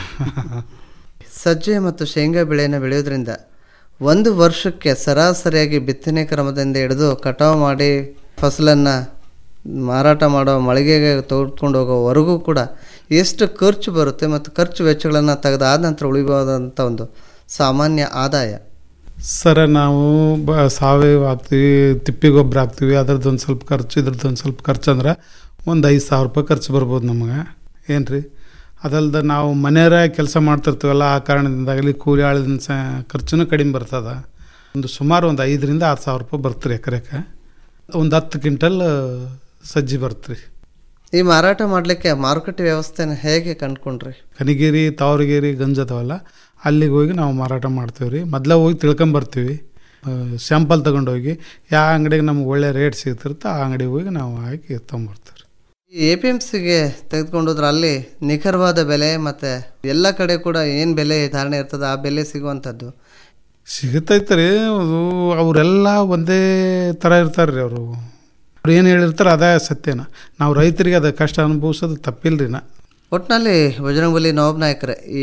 J: ಸಜ್ಜೆ ಮತ್ತು ಶೇಂಗಾ ಬೆಳೆಯನ್ನು ಬೆಳೆಯೋದ್ರಿಂದ ಒಂದು ವರ್ಷಕ್ಕೆ ಸರಾಸರಿಯಾಗಿ ಬಿತ್ತನೆ ಕ್ರಮದಿಂದ ಹಿಡಿದು ಕಟಾವು ಮಾಡಿ ಫಸಲನ್ನು ಮಾರಾಟ ಮಾಡೋ ಮಳಿಗೆಗೆ ತೆಗೆದುಕೊಂಡು ಹೋಗೋವರೆಗೂ ಕೂಡ ಎಷ್ಟು ಖರ್ಚು ಬರುತ್ತೆ ಮತ್ತು ಖರ್ಚು ವೆಚ್ಚಗಳನ್ನು ತೆಗೆದಾದ ನಂತರ ಉಳಿಬೋದಂಥ ಒಂದು ಸಾಮಾನ್ಯ ಆದಾಯ
K: ಸರ ನಾವು ಬ ಸಾವಯವ ಹಾಕ್ತೀವಿ ತಿಪ್ಪಿ ಗೊಬ್ಬರ ಹಾಕ್ತೀವಿ ಅದ್ರದ್ದು ಒಂದು ಸ್ವಲ್ಪ ಖರ್ಚು ಇದ್ರದ್ದು ಒಂದು ಸ್ವಲ್ಪ ಖರ್ಚು ಅಂದ್ರೆ ಒಂದು ಐದು ಸಾವಿರ ರೂಪಾಯಿ ಖರ್ಚು ಬರ್ಬೋದು ನಮಗೆ ಏನು ರೀ ಅದಲ್ದ ನಾವು ಮನೆಯವರ ಕೆಲಸ ಮಾಡ್ತಿರ್ತೀವಲ್ಲ ಆ ಕಾರಣದಿಂದಾಗಲಿ ಕೂಲಿ ಆಳಿನ ಸ ಖರ್ಚುನೂ ಕಡಿಮೆ ಬರ್ತದ ಒಂದು ಸುಮಾರು ಒಂದು ಐದರಿಂದ ಆರು ಸಾವಿರ ರೂಪಾಯಿ ಬರ್ತೀರಿ ಎಕರೆಗೆ ಒಂದು ಹತ್ತು ಕ್ವಿಂಟಲ್ ಸಜ್ಜಿ ಬರ್ತ್ರಿ
J: ಈ ಮಾರಾಟ ಮಾಡಲಿಕ್ಕೆ ಮಾರುಕಟ್ಟೆ ವ್ಯವಸ್ಥೆನ ಹೇಗೆ ಕಂಡುಕೊಂಡ್ರಿ
K: ಕನಿಗಿರಿ ತಾವರಗಿರಿ ಗಂಜ್ ಅದಾವಲ್ಲ ಅಲ್ಲಿಗೆ ಹೋಗಿ ನಾವು ಮಾರಾಟ ಮಾಡ್ತೀವಿ ರೀ ಮೊದಲೇ ಹೋಗಿ ತಿಳ್ಕೊಂಬರ್ತೀವಿ ಸ್ಯಾಂಪಲ್ ತಗೊಂಡೋಗಿ ಯಾವ ಅಂಗಡಿಗೆ ನಮ್ಗೆ ಒಳ್ಳೆ ರೇಟ್ ಸಿಗ್ತಿರುತ್ತೆ ಆ ಅಂಗಡಿಗೆ ಹೋಗಿ ನಾವು ಹಾಕಿ ತೊಗೊಂಬರ್ತೀವಿ
J: ಈ ಎ ಪಿ ಎಮ್ ಸಿಗೆ ತೆಗೆದುಕೊಂಡೋದ್ರೆ ಅಲ್ಲಿ ನಿಖರವಾದ ಬೆಲೆ ಮತ್ತು ಎಲ್ಲ ಕಡೆ ಕೂಡ ಏನು ಬೆಲೆ ಧಾರಣೆ ಇರ್ತದೆ ಆ ಬೆಲೆ ಸಿಗುವಂಥದ್ದು
K: ಸಿಗುತ್ತೈತೆ ರೀ ಅದು ಅವರೆಲ್ಲ ಒಂದೇ ಥರ ಇರ್ತಾರೆ ರೀ ಅವರು ಅವ್ರು ಏನು ಹೇಳಿರ್ತಾರೆ ಅದೇ ಸತ್ಯನ ನಾವು ರೈತರಿಗೆ ಅದು ಕಷ್ಟ ಅನುಭವಿಸೋದು ತಪ್ಪಿಲ್ಲ ರೀ ನಾ
J: ಒಟ್ಟಿನಲ್ಲಿ ಬಜರಂಗಬಲಿ ನವಾಬ್ ನಾಯಕರೇ ಈ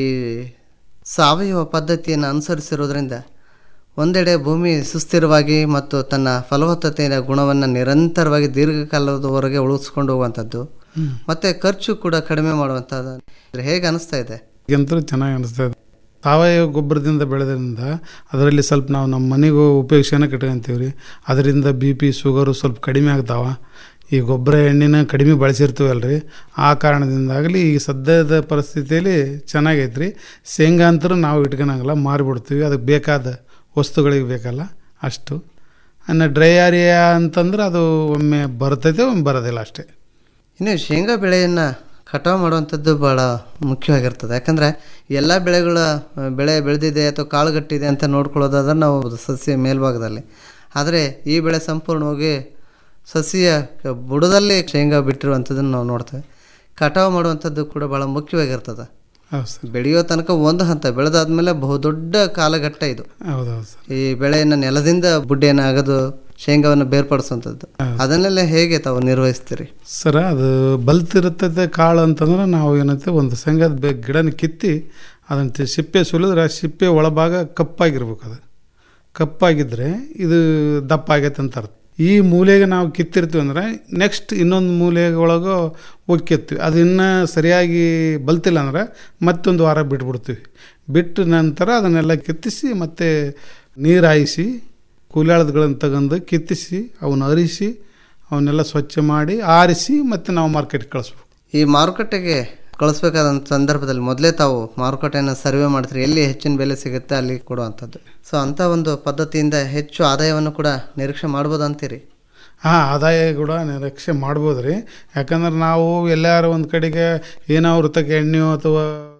J: ಸಾವಯವ ಪದ್ಧತಿಯನ್ನು ಅನುಸರಿಸಿರೋದ್ರಿಂದ ಒಂದೆಡೆ ಭೂಮಿ ಸುಸ್ಥಿರವಾಗಿ ಮತ್ತು ತನ್ನ ಫಲವತ್ತತೆಯ ಗುಣವನ್ನು ನಿರಂತರವಾಗಿ ದೀರ್ಘಕಾಲದವರೆಗೆ ಉಳಿಸ್ಕೊಂಡು ಹೋಗುವಂಥದ್ದು
K: ಹ್ಮ್.
J: ಮತ್ತು ಖರ್ಚು ಕೂಡ ಕಡಿಮೆ ಮಾಡುವಂಥದ್ದು ಹೇಗೆ ಅನಿಸ್ತಾ ಇದೆ
K: ಈಗಂತೂ ಚೆನ್ನಾಗಿ ಅನಿಸ್ತಾ ಇದೆ ಸಾವಯವ ಗೊಬ್ಬರದಿಂದ ಬೆಳೆದ್ರಿಂದ ಅದರಲ್ಲಿ ಸ್ವಲ್ಪ ನಾವು ನಮ್ಮ ಮನೆಗೂ ಉಪಯೋಗಿಸೋಣ ಇಟ್ಕೊಂತೀವಿ ರೀ ಅದರಿಂದ ಬಿ ಪಿ ಶುಗರು ಸ್ವಲ್ಪ ಕಡಿಮೆ ಆಗ್ತಾವ ಈ ಗೊಬ್ಬರ ಎಣ್ಣೆನ ಕಡಿಮೆ ಬಳಸಿರ್ತೀವಲ್ಲ ರೀ ಆ ಕಾರಣದಿಂದಾಗಲಿ ಈ ಸದ್ಯದ ಪರಿಸ್ಥಿತಿಯಲ್ಲಿ ಚೆನ್ನಾಗೈತೆ ರೀ ಶೇಂಗಾ ಅಂತರೂ ನಾವು ಇಟ್ಕೊಳಂಗಿಲ್ಲ ಮಾರಿಬಿಡ್ತೀವಿ ಅದಕ್ಕೆ ಬೇಕಾದ ವಸ್ತುಗಳಿಗೆ ಬೇಕಲ್ಲ ಅಷ್ಟು ಇನ್ನು ಡ್ರೈ ಏರಿಯಾ ಅಂತಂದ್ರೆ ಅದು ಒಮ್ಮೆ ಬರ್ತೈತೆ ಒಮ್ಮೆ ಬರೋದಿಲ್ಲ ಅಷ್ಟೇ
J: ಇನ್ನು ಶೇಂಗಾ ಬೆಳೆಯನ್ನು ಕಟಾವು ಮಾಡುವಂಥದ್ದು ಭಾಳ ಮುಖ್ಯವಾಗಿರ್ತದೆ ಯಾಕಂದರೆ ಎಲ್ಲ ಬೆಳೆಗಳ ಆ, ಬೆಳೆ ಬೆಳೆದಿದೆ ಅಥವಾ ಕಾಳುಗಟ್ಟಿದೆ ಅಂತ ನೋಡ್ಕೊಳ್ಳೋದಾದ್ರೆ ನಾವು ಸಸ್ಯ ಮೇಲ್ಭಾಗದಲ್ಲಿ ಆದರೆ ಈ ಬೆಳೆ ಸಂಪೂರ್ಣವಾಗಿ ಸಸ್ಯ ಕ- ಬುಡದಲ್ಲೇ ಶೇಂಗಾ ಬಿಟ್ಟಿರುವಂಥದ್ದನ್ನು ನಾವು ನೋಡ್ತೇವೆ ಕಟಾವು ಮಾಡುವಂಥದ್ದು ಕೂಡ ಭಾಳ ಮುಖ್ಯವಾಗಿರ್ತದೆ
K: ಹೌದು ಸರ್
J: ಬೆಳೆಯೋ ತನಕ ಒಂದು ಹಂತ ಬೆಳೆದಾದ್ಮೇಲೆ ಬಹುದೊಡ್ಡ ಕಾಲಘಟ್ಟ ಇದು
K: ಹೌದೌದು ಸರ್
J: ಈ ಬೆಳೆಯನ್ನು ನೆಲದಿಂದ ಬುಡ್ಡೆಯನ್ನು ಅಗದು ಶೇಂಗಾವನ್ನು ಬೇರ್ಪಡಿಸುವಂಥದ್ದು ಅದನ್ನೆಲ್ಲ ಹೇಗೆ ತಾವು ನಿರ್ವಹಿಸ್ತೀರಿ
K: ಸರ ಅದು ಬಲ್ತಿರ್ತದೆ ಕಾಳು ಅಂತಂದ್ರೆ ನಾವು ಏನೈತೆ ಒಂದು ಶೇಂಗಾದ ಬೆ ಗಿಡನ ಕಿತ್ತಿ ಅದನ್ನು ಸಿಪ್ಪೆ ಸುಲಿದ್ರೆ ಆ ಸಿಪ್ಪೆ ಒಳಭಾಗ ಕಪ್ಪಾಗಿರ್ಬೇಕು ಅದು ಕಪ್ಪಾಗಿದ್ದರೆ ಇದು ದಪ್ಪ ಆಗೈತೆ ಅಂತ ಅರ್ಥ ಈ ಮೂಲೆಗೆ ನಾವು ಕಿತ್ತಿರ್ತೀವಿ ಅಂದರೆ ನೆಕ್ಸ್ಟ್ ಇನ್ನೊಂದು ಮೂಲೆ ಒಳಗೆ ಒಕ್ಕಿರ್ತೀವಿ ಅದು ಇನ್ನೂ ಸರಿಯಾಗಿ ಬಲ್ತಿಲ್ಲ ಅಂದ್ರೆ ಮತ್ತೊಂದು ವಾರ ಬಿಟ್ಬಿಡ್ತೀವಿ ಬಿಟ್ಟ ನಂತರ ಅದನ್ನೆಲ್ಲ ಕಿತ್ತಿಸಿ ಮತ್ತೆ ನೀರು ಹಾಯಿಸಿ ಕೂಲಾಳದ್ಗಳನ್ನು ತಗೊಂಡು ಕಿತ್ತಿಸಿ ಅವನ್ನ ಅರಿಸಿ ಅವನ್ನೆಲ್ಲ ಸ್ವಚ್ಛ ಮಾಡಿ ಆರಿಸಿ ಮತ್ತೆ ನಾವು ಮಾರ್ಕೆಟ್ಗೆ ಕಳಿಸ್ಬೇಕು
J: ಈ ಮಾರುಕಟ್ಟೆಗೆ ಕಳಿಸ್ಬೇಕಾದಂಥ ಸಂದರ್ಭದಲ್ಲಿ ಮೊದಲೇ ತಾವು ಮಾರುಕಟ್ಟೆಯನ್ನು ಸರ್ವೆ ಮಾಡ್ತೀರಿ ಎಲ್ಲಿ ಹೆಚ್ಚಿನ ಬೆಲೆ ಸಿಗುತ್ತೆ ಅಲ್ಲಿ ಕೊಡುವಂಥದ್ದು ಸೊ ಅಂಥ ಒಂದು ಪದ್ಧತಿಯಿಂದ ಹೆಚ್ಚು ಆದಾಯವನ್ನು ಕೂಡ ನಿರೀಕ್ಷೆ ಮಾಡ್ಬೋದು ಅಂತೀರಿ
K: ಹಾಂ ಆದಾಯ ಕೂಡ ನಿರೀಕ್ಷೆ ಮಾಡ್ಬೋದು ರೀ ಯಾಕಂದ್ರೆ ನಾವು ಎಲ್ಲಾರು ಒಂದು ಕಡೆಗೆ ಏನೋ ವೃತ್ತಕ್ಕೆ ಎಣ್ಣೆಯೋ ಅಥವಾ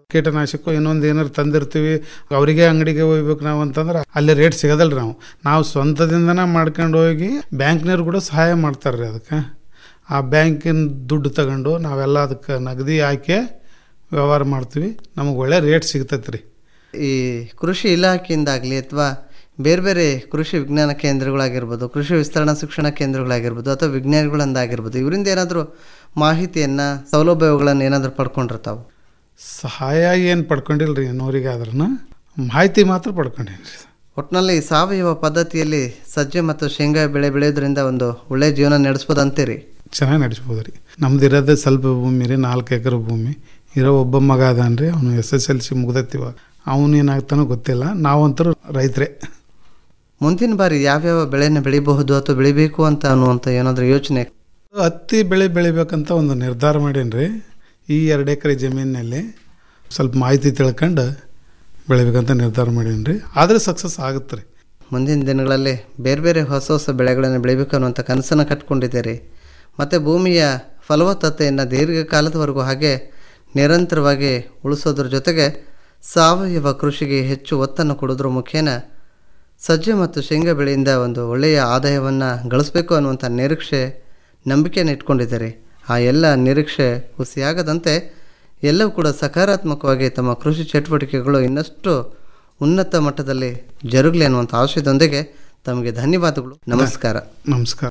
K: ಕೀಟನಾಶಕ ಇನ್ನೊಂದು ಏನಾರು ತಂದಿರ್ತೀವಿ ಅವರಿಗೆ ಅಂಗಡಿಗೆ ಹೋಗ್ಬೇಕು ನಾವು ಅಂತಂದ್ರೆ ಅಲ್ಲಿ ರೇಟ್ ಸಿಗೋದಲ್ರಿ ನಾವು ನಾವು ಸ್ವಂತದಿಂದನೇ ಮಾಡ್ಕೊಂಡು ಹೋಗಿ ಬ್ಯಾಂಕ್ನವ್ರು ಕೂಡ ಸಹಾಯ ಮಾಡ್ತಾರೆ ರೀ ಅದಕ್ಕೆ ಆ ಬ್ಯಾಂಕಿನ ದುಡ್ಡು ತಗೊಂಡು ನಾವೆಲ್ಲ ಅದಕ್ಕೆ ನಗದಿ ಹಾಕಿ ವ್ಯವಹಾರ ಮಾಡ್ತೀವಿ ನಮಗೆ ಒಳ್ಳೆ ರೇಟ್ ಸಿಗ್ತೈತೆ ರೀ
J: ಈ ಕೃಷಿ ಇಲಾಖೆಯಿಂದಾಗಲಿ ಅಥವಾ ಬೇರೆ ಬೇರೆ ಕೃಷಿ ವಿಜ್ಞಾನ ಕೇಂದ್ರಗಳಾಗಿರ್ಬೋದು ಕೃಷಿ ವಿಸ್ತರಣಾ ಶಿಕ್ಷಣ ಕೇಂದ್ರಗಳಾಗಿರ್ಬೋದು ಅಥವಾ ವಿಜ್ಞಾನಿಗಳಿಂದಾಗಿರ್ಬೋದು ಇವರಿಂದ ಏನಾದರೂ ಮಾಹಿತಿಯನ್ನು ಸೌಲಭ್ಯಗಳನ್ನು ಏನಾದರೂ ಪಡ್ಕೊಂಡಿರ್ತಾವೆ
K: ಸಹಾಯ ಏನು ಪಡ್ಕೊಂಡಿಲ್ಲ ರೀ ಇನ್ನೂರಿಗೆ ಆದ್ರೂ ಮಾಹಿತಿ ಮಾತ್ರ ಪಡ್ಕೊಂಡೇನಿ ರೀ
J: ಒಟ್ಟಿನಲ್ಲಿ ಸಾವಯವ ಪದ್ಧತಿಯಲ್ಲಿ ಸಜ್ಜೆ ಮತ್ತು ಶೇಂಗಾ ಬೆಳೆ ಬೆಳೆಯೋದ್ರಿಂದ ಒಂದು ಒಳ್ಳೆಯ ಜೀವನ ನಡೆಸ್ಬೋದು ಅಂತೀರಿ
K: ಚೆನ್ನಾಗಿ ನಡೆಸ್ಬೋದು ರೀ ನಮ್ದು ಇರೋದೇ ಸ್ವಲ್ಪ ಭೂಮಿ ರೀ ನಾಲ್ಕು ಎಕರೆ ಭೂಮಿ ಇರೋ ಒಬ್ಬ ಮಗ ಅದಾನ ರೀ ಅವನು ಎಸ್ ಎಸ್ ಎಲ್ ಸಿ ಮುಗ್ದೈತಿ ಇವಾಗ ಅವನು ಏನಾಗ್ತಾನೋ ಗೊತ್ತಿಲ್ಲ ನಾವಂತರೂ ರೈತರೇ
J: ಮುಂದಿನ ಬಾರಿ ಯಾವ್ಯಾವ ಬೆಳೆನ ಬೆಳಿಬಹುದು ಅಥವಾ ಬೆಳಿಬೇಕು ಅಂತ ಅನ್ನುವಂಥ ಏನಾದರೂ ಯೋಚನೆ
K: ಹತ್ತಿ ಬೆಳೆ ಬೆಳಿಬೇಕಂತ ಒಂದು ನಿರ್ಧಾರ ಮಾಡೀನಿ ಈ ಎರಡು ಎಕರೆ ಜಮೀನಿನಲ್ಲಿ ಸ್ವಲ್ಪ ಮಾಹಿತಿ ತಿಳ್ಕೊಂಡು ಬೆಳಿಬೇಕಂತ ನಿರ್ಧಾರ ಮಾಡೀನಿ ರೀ ಆದರೆ ಸಕ್ಸಸ್ ಆಗುತ್ತೆ ರೀ
J: ಮುಂದಿನ ದಿನಗಳಲ್ಲಿ ಬೇರೆ ಬೇರೆ ಹೊಸ ಹೊಸ ಬೆಳೆಗಳನ್ನು ಬೆಳಿಬೇಕು ಅನ್ನುವಂಥ ಕನಸನ್ನು ಕಟ್ಕೊಂಡಿದ್ದೀರಿ ಮತ್ತು ಭೂಮಿಯ ಫಲವತ್ತತೆಯನ್ನು ದೀರ್ಘಕಾಲದವರೆಗೂ ಹಾಗೆ ನಿರಂತರವಾಗಿ ಉಳಿಸೋದ್ರ ಜೊತೆಗೆ ಸಾವಯವ ಕೃಷಿಗೆ ಹೆಚ್ಚು ಒತ್ತನ್ನು ಕೊಡೋದ್ರ ಮುಖೇನ ಸಜ್ಜೆ ಮತ್ತು ಶೇಂಗಾ ಬೆಳೆಯಿಂದ ಒಂದು ಒಳ್ಳೆಯ ಆದಾಯವನ್ನು ಗಳಿಸಬೇಕು ಅನ್ನುವಂಥ ನಿರೀಕ್ಷೆ ನಂಬಿಕೆಯನ್ನು ಇಟ್ಕೊಂಡಿದ್ದಾರೆ ಆ ಎಲ್ಲ ನಿರೀಕ್ಷೆ ಹುಸಿಯಾಗದಂತೆ ಎಲ್ಲವೂ ಕೂಡ ಸಕಾರಾತ್ಮಕವಾಗಿ ತಮ್ಮ ಕೃಷಿ ಚಟುವಟಿಕೆಗಳು ಇನ್ನಷ್ಟು ಉನ್ನತ ಮಟ್ಟದಲ್ಲಿ ಜರುಗಲಿ ಅನ್ನುವಂಥ ಆಶಯದೊಂದಿಗೆ ತಮಗೆ ಧನ್ಯವಾದಗಳು ನಮಸ್ಕಾರ
K: ನಮಸ್ಕಾರ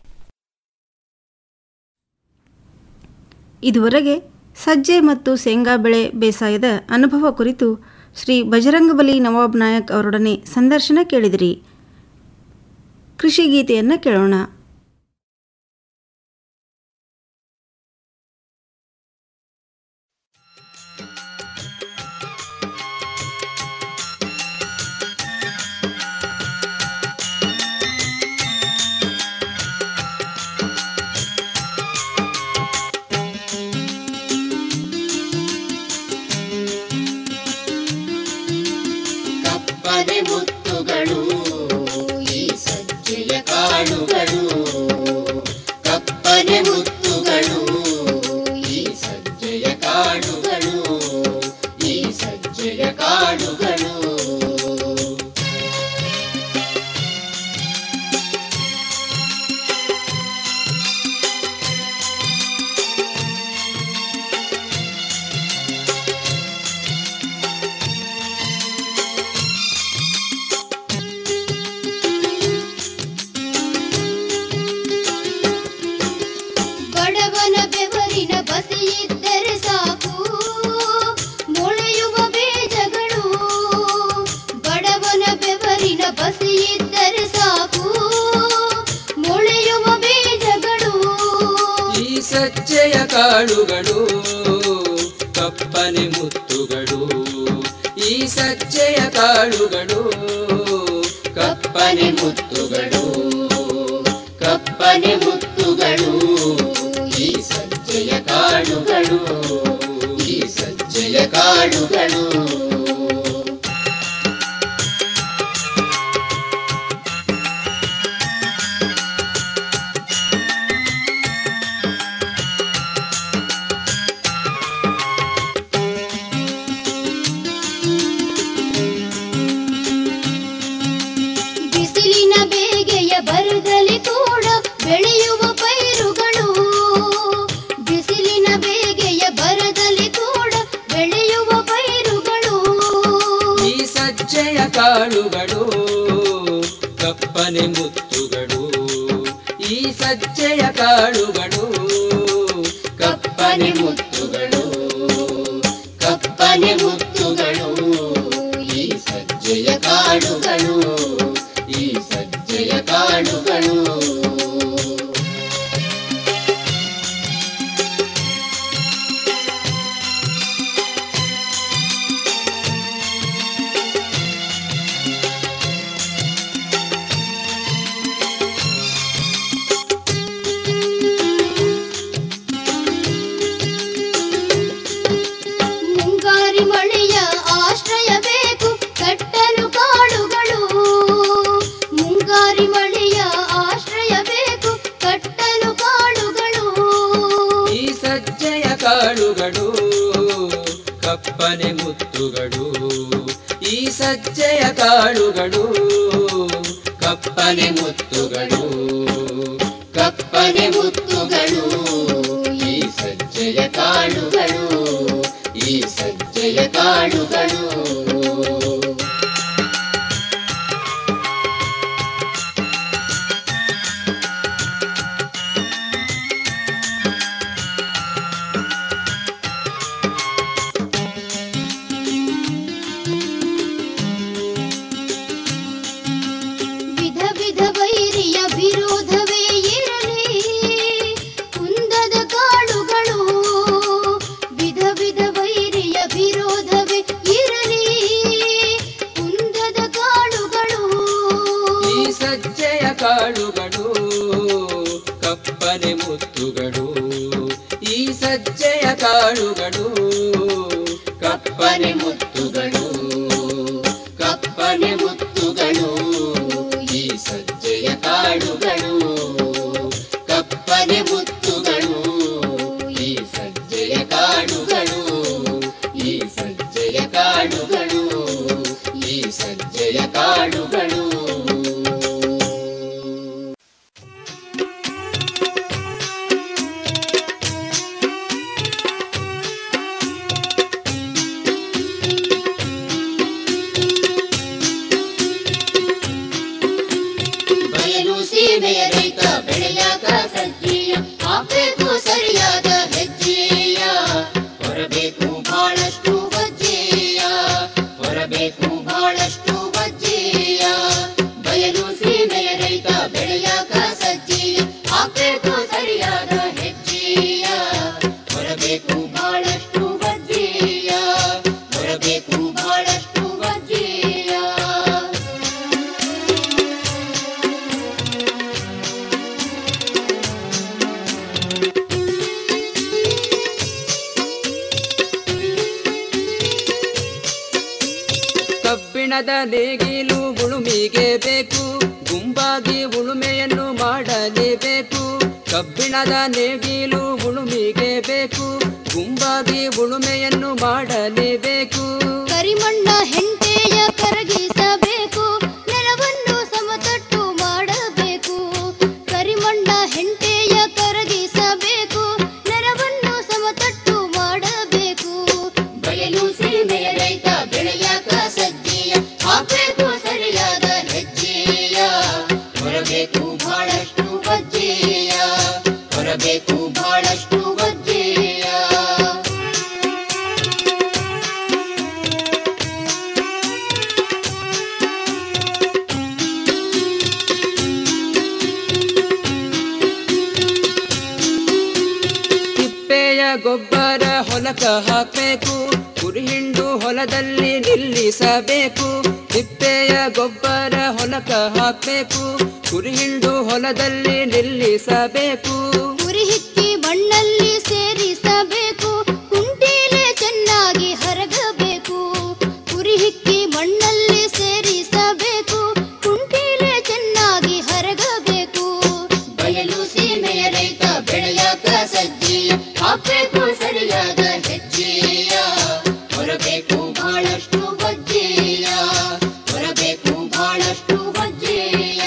I: ಇದುವರೆಗೆ ಸಜ್ಜೆ ಮತ್ತು ಶೇಂಗಾ ಬೆಳೆ ಬೇಸಾಯದ ಅನುಭವ ಕುರಿತು ಶ್ರೀ ಬಜರಂಗಬಲಿ ನವಾಬ್ ನಾಯಕ್ ಅವರೊಡನೆ ಸಂದರ್ಶನ ಕೇಳಿದಿರಿ ಕೃಷಿ ಗೀತೆಯನ್ನು ಕೇಳೋಣ
L: ಕಪ್ಪನೆ ಮುತ್ತುಗಳು ಈ ಸಜ್ಜೆಯ ಕಾಳುಗಳು ಕಪ್ಪನೆ ಮುತ್ತುಗಳು ಈ ಸಜ್ಜೆಯ ಕಾಳುಗಳು ಈ ಸಜ್ಜೆಯ ಕಾಳುಗಳು ಬಡವನ ಬೆವರಿನ ಬಸಿಯಿದ್ದರೆ ಸಾಕು ಮೊಳೆಯುವ ಬೀಜಗಳು ಬಡವನ ಬೆವರಿನ ಬಸಿಯಿದ್ದರೆ ಸಾಕು ಮೊಳೆಯುವ ಬೀಜಗಳು
M: ಈ ಸಜ್ಜೆಯ ಕಾಳುಗಳು ಕಪ್ಪನೆ ಮುತ್ತುಗಳು ಈ ಸಜ್ಜೆಯ ಕಾಳುಗಳು ಕಪ್ಪನೆ ಮುತ್ತುಗಳು
L: ಕಪ್ಪನೆ ಮುತ್ತುಗಳು ಈ ಸಜ್ಜೆಯ ಕಾಳುಗಳು ಈ ಸಜ್ಜೆಯ ಕಾಳುಗಳು ಬಿಸಿಲಿನ ಬೇಗೆಯ ಬರದಲ್ಲಿ ಕೂಡ ಬೆಳೆಯುವ ಪೈರುಗಳು ಬಿಸಿಲಿನ ಬೇಗೆಯ ಬರದಲ್ಲಿ ಕೂಡ ಬೆಳೆಯುವ ಪೈರುಗಳು
M: ಈ ಸಜ್ಜೆಯ ಕಾಳುಗಳು ಕಪ್ಪನೆ ಮುತ್ತುಗಳು ಈ ಸಜ್ಜೆಯ ಕಾಳುಗಳು
L: ಕಪ್ಪನೆ ಮುತ್ತುಗಳು ಕಪ್ಪನೆ ಮುತ್ತುಗಳು ಈ ಸಜ್ಜೆಯ ಕಾಳುಗಳು ಈ ಸಜ್ಜೆಯ ಕಾಳುಗಳು ಮುಂಗಾರಿ ಮಳೆಯ ಆಶ್ರಯ ಬೇಕು ಕಟ್ಟಲು ಕಾಡುಗಳು ಮುಂಗಾರಿ ಮಳೆಯ ಆಶ್ರಯ ಬೇಕು ಕಟ್ಟಲು ಕಾಡುಗಳು
M: ಈ ಸಜ್ಜೆಯ ಕಾಳುಗಳು ಕಪ್ಪನೆ ಮುತ್ತುಗಳು ಈ ಸಜ್ಜೆಯ ಕಾಳುಗಳು ಕಪ್ಪನೆ ಮುತ್ತುಗಳು ಕಪ್ಪನೆ ಮುತ್ತುಗಳು ಈ ಸಜ್ಜೆಯ ಕಾಳುಗಳು ಈ ಸಜ್ಜೆಯ ಕಾಳುಗಳು
L: ವಿಧ ವಿಧ ವೈರಿಯ ವಿರೋಧವೇ ಇರಲಿ ಕುಂದದ ಕಾಳುಗಳು ವಿಧ ವಿಧ ವೈರಿಯ ವಿರೋಧವೇ ಇರಲಿ ಕುಂದದ ಕಾಳುಗಳು
M: ಈ ಸಜ್ಜೆಯ ಕಾಳುಗಳು ಕಪ್ಪನೆ ಮುತ್ತುಗಳು ಈ ಸಜ್ಜೆಯ ಕಾಳುಗಳು ಕಪ್ಪನೆ ಮುತ್ತುಗಳು ಕಪ್ಪನೆ ಮುತ್ತುಗಳು ಈ ಸಜ್ಜೆಯ ಕಾಳುಗಳು ಕಪ್ಪನೆ ಮುತ್ತುಗಳು ಈ ಸಜ್ಜೆಯ ಕಾಳುಗಳು ಈ ಸಜ್ಜೆಯ ಕಾಳುಗಳು ಈ ಸಜ್ಜೆಯ ಕಾಳುಗಳು ಬಯಲು ಸೀಮೆಯ ರೈತ ಬೆಳೆಯಾಕ ಸಜ್ಜೀಯ ಹಾಕ್ಬೇಕು ಸರಿಯಾದ ಹೆಜ್ಜೆಯ ಹೊರಬೇಕು ಬಹಳಷ್ಟು ಬಜ್ಜೆಯ ಹೊರಬೇಕು ಬಹಳಷ್ಟು ಬಜ್ಜೆಯ ಬಯಲು ಸೀಮೆಯ ರೈತ ಬೆಳೆಯಾಕ ಸಜ್ಜೀಯ ಹಾಕ್ಬೇಕು ಸರಿಯಾದ ಹೆಜ್ಜೆಯ ಹೊರಬೇಕು ಬಹಳಷ್ಟು ಬಜ್ಜೆಯ ಹೊರಬೇಕು ಬಹಳಷ್ಟು ಬಜ್ಜೆಯ ಕಬ್ಬಿಣದ ನೇಗಿಲು ಉಳುಮಿಗೆ ಬೇಕು ಗುಂಪಾಗಿ ಉಳುಮೆಯನ್ನು ಮಾಡಲೇಬೇಕು ಕಬ್ಬಿಣದ ನೇಗಿಲು ಉಳುಮಿಗೆ ಬೇಕು ಗುಂಪಾಗಿ ಉಳುಮೆಯನ್ನು ಮಾಡಲೇಬೇಕು
L: ಕರಿಮಣ್ಣ ಹೆಂಟೆಯ ಕರಗಿಸಬೇಕು ನೆಲವನ್ನು ಸಮತಟ್ಟು ಮಾಡಬೇಕು ಕರಿಮಣ್ಣ ಹೆಂಟೆಯ ಕರಗಿಸಬೇಕು ನೆಲವನ್ನು ಸಮತಟ್ಟು ಮಾಡಬೇಕು
M: ಬಯಲು ಸೀಮೆಯ ರೈತ ಬೆಳೆಯಾಕ ಸಜ್ಜೆಯ ಹಾಕಬೇಕು ಸರಿಯಾದ ಹೆಜ್ಜೆಯ ಹೊರಬೇಕು ಬಹಳಷ್ಟು ಬಜ್ಜೆಯ ಹೊರಬೇಕು ಬಹಳಷ್ಟು ಬಜ್ಜೆಯ ತಿಪ್ಪೆಯ ಗೊಬ್ಬರ ಹೊಲಕ ಹಾಕಬೇಕು ಕುರಿಹಿಂಡು ಹೊಲದಲ್ಲಿ ನಿಲ್ಲಿಸಬೇಕು ತಿಪ್ಪೆಯ ಗೊಬ್ಬರ ಹೊಲಕ ಹಾಕಬೇಕು ಕುರಿಹಿಂಡು ಹೊಲದಲ್ಲಿ ನಿಲ್ಲಿಸಬೇಕು
L: ಉರಿ ಹಿಕ್ಕಿ ಮಣ್ಣಲ್ಲಿ ಸೇರಿಸಬೇಕು ಕುಂಟೀಲೆ ಚೆನ್ನಾಗಿ ಹರಗಬೇಕು ಉರಿ ಹಿಕ್ಕಿ ಮಣ್ಣಲ್ಲಿ ಸೇರಿಸಬೇಕು ಕುಂಟೀಲೆ ಚೆನ್ನಾಗಿ ಹರಗಬೇಕು
M: ಬಯಲು ಸೀಮೆಯ ರೈತ ಬೆಳೆಯಾಕ ಸಜ್ಜೆಯ ಹಾಕಬೇಕು ಸರಿಯಾದ ಹೆಜ್ಜೆಯ ಹೊರಬೇಕು ಬಹಳಷ್ಟು ಬಜ್ಜೆಯ ಹೊರಬೇಕು ಬಹಳಷ್ಟು ಬಜ್ಜೆಯ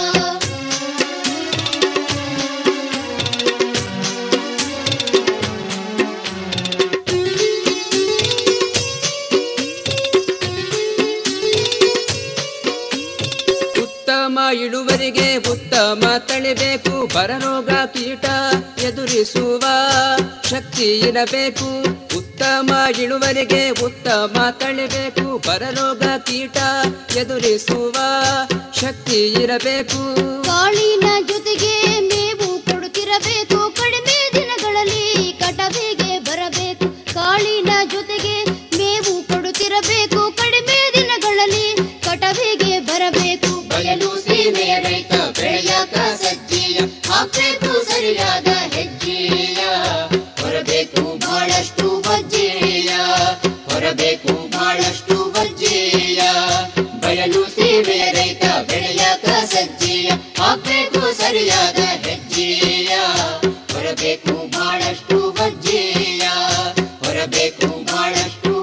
M: ಉತ್ತಮ ಇಳುವರಿಗೆ ಉತ್ತಮ ತಳಿಬೇಕು ಬರರೋಗ ಕೀಟ ಎದುರಿಸುವ ಶಕ್ತಿ ಇರಬೇಕು ಉತ್ತಮ ಇಳುವರಿಗೆ ಉತ್ತಮ ತಳಿಬೇಕು ಬರರೋಗ ಕೀಟ ಎದುರಿಸುವ ಶಕ್ತಿ ಇರಬೇಕು
L: ಕಾಳಿನ ಜೊತೆಗೆ ಮೇವು ಕೊಡುತ್ತಿರಬೇಕು ಕಡಿಮೆ ದಿನಗಳಲ್ಲಿ ಕಟವಿಗೆ ಬರಬೇಕು ಕಾಳಿನ ಜೊತೆಗೆ ಮೇವು ಕೊಡುತ್ತಿರಬೇಕು ಕಡಿಮೆ ದಿನಗಳಲ್ಲಿ ಕಟವಿಗೆ ಬರಬೇಕು
M: ಬಯಲು ಸೀಮೆಯ ರೈತ ಬೆಳೆಯಾಕ ಸಜ್ಜೆಯ ಹಾಕಬೇಕು ಸರಿಯಾದ ಹೆಜ್ಜೆಯ ಹೊರಬೇಕು ಬಹಳಷ್ಟು ಬಜ್ಜೆಯ ಹೊರಬೇಕು ಬಹಳಷ್ಟು ಬಜ್ಜೆಯ ಬಯಲು ಸೀಮೆಯ ರೈತ ಬೆಳೆಯಾಕ ಸಜ್ಜೆಯ ಹಾಕಬೇಕು ಸರಿಯಾದ ಹೆಜ್ಜೆಯ ಹೊರಬೇಕು ಬಹಳಷ್ಟು ಬಜ್ಜೆಯ ಹೊರಬೇಕು ಬಹಳಷ್ಟು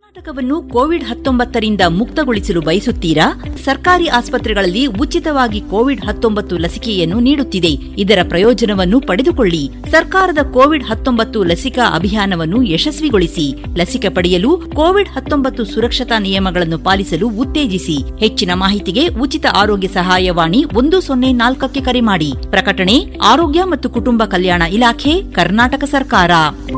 N: ಕರ್ನಾಟಕವನ್ನು ಕೋವಿಡ್ ಹತ್ತೊಂಬತ್ತರಿಂದ ಮುಕ್ತಗೊಳಿಸಲು ಬಯಸುತ್ತೀರಾ ಸರ್ಕಾರಿ ಆಸ್ಪತ್ರೆಗಳಲ್ಲಿ ಉಚಿತವಾಗಿ ಕೋವಿಡ್ ಹತ್ತೊಂಬತ್ತು ಲಸಿಕೆಯನ್ನು ನೀಡುತ್ತಿದೆ ಇದರ ಪ್ರಯೋಜನವನ್ನು ಪಡೆದುಕೊಳ್ಳಿ ಸರ್ಕಾರದ ಕೋವಿಡ್ ಹತ್ತೊಂಬತ್ತು ಲಸಿಕಾ ಅಭಿಯಾನವನ್ನು ಯಶಸ್ವಿಗೊಳಿಸಿ ಲಸಿಕೆ ಪಡೆಯಲು ಕೋವಿಡ್ ಹತ್ತೊಂಬತ್ತು ಸುರಕ್ಷತಾ ನಿಯಮಗಳನ್ನು ಪಾಲಿಸಲು ಉತ್ತೇಜಿಸಿ ಹೆಚ್ಚಿನ ಮಾಹಿತಿಗೆ ಉಚಿತ ಆರೋಗ್ಯ ಸಹಾಯವಾಣಿ ಒಂದು ಸೊನ್ನೆ ನಾಲ್ಕಕ್ಕೆ ಕರೆ ಮಾಡಿ ಪ್ರಕಟಣೆ ಆರೋಗ್ಯ ಮತ್ತು ಕುಟುಂಬ ಕಲ್ಯಾಣ ಇಲಾಖೆ ಕರ್ನಾಟಕ ಸರ್ಕಾರ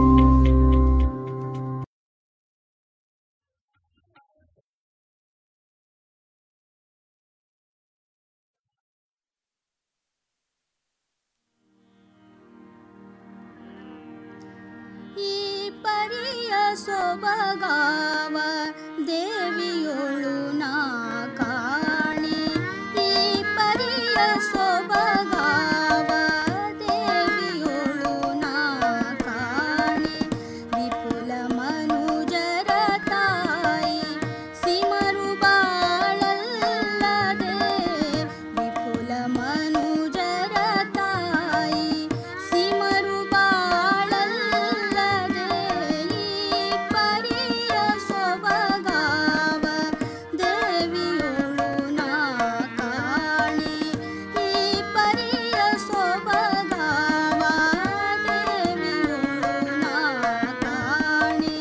L: ಈ ಪರಿಯ ಸೊಬಗಾವ ದೇವಿಯೊಳು ನಾ ಕಾಣೆ ಈ ಪರಿಯ ಸೊಬಗಾವ ದೇವಿಯೊಳು ನಾ ಕಾಣೆ ವಿಪುಲ ಮನುಜರ ತಾಯಿ ಸಿಮರು ಬಾಳಲ್ಲದೆ ವಿಪುಲ ಮನುಜರ ತಾಯಿ ಸಿಮರು ಬಾಳಲ್ಲದೆ ಈ ಪರಿಯ ಸೊಬಗಾವ ದೇವಿಯೊಳು ನಾ ಕಾಣೆ ಈ ಪರಿಯ ಸೊಬಗಾವ ದೇವಿಯೊಳು ನಾ ಕಾಣೆ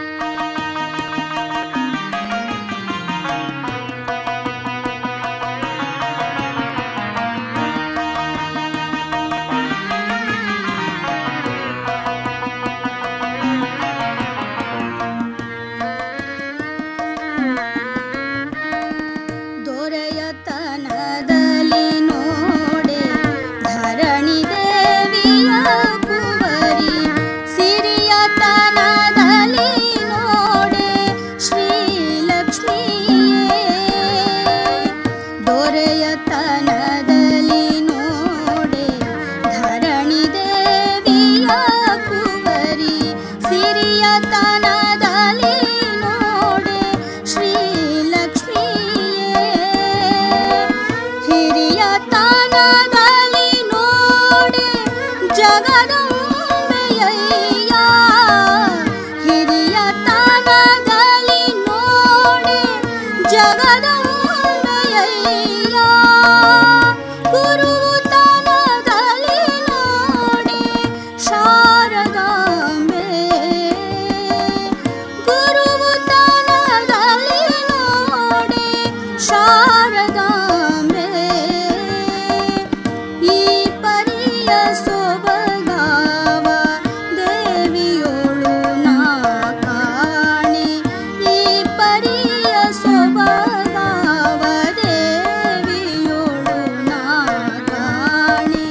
L: ದೊರೆಯತನದಲ್ಲಿ ನೋಡೆ ಧರಣಿ ದೇವಿಯ ಕುವರಿ ಸಿರಿಯತನದಲ್ಲಿ ನೋಡೆ ಶ್ರೀಲಕ್ಷ್ಮಿಯೇ ದೊರೆಯತನದಲ್ಲಿ ನೋಡೆ ಧರಣಿ ದೇವಿಯ ಕುವರಿ ಸಿರಿಯತನದಲ್ಲಿ ನೋಡೆ ಶ್ರೀಲಕ್ಷ್ಮಿಯೇ ಹಿರಿಯ ತಾನದಲ್ಲಿ ನೋಡೆ ಜಗದಂಬೆಯಯ್ಯ ಹಿರಿಯ ತಾನದಲ್ಲಿ ನೋಡೆ ಜಗದಂಬೆಯಯ್ಯ ಗುರುವು ತಾನದಲ್ಲಿ ನೋಡೆ ಶಾರದಾಂಬೆ ಗುರುವು ತಾನದಲ್ಲಿ ನೋಡೆ ಶಾರದಾಂಬೆ ಈ ಪರಿಯ ಸೊಬಗಾವ ದೇವಿಯೊಳು ನಾ ಕಾಣೆ ಈ ಪರಿಯ ಸೊಬಗಾವ ದೇವಿಯೊಳು ನಾ ಕಾಣೆ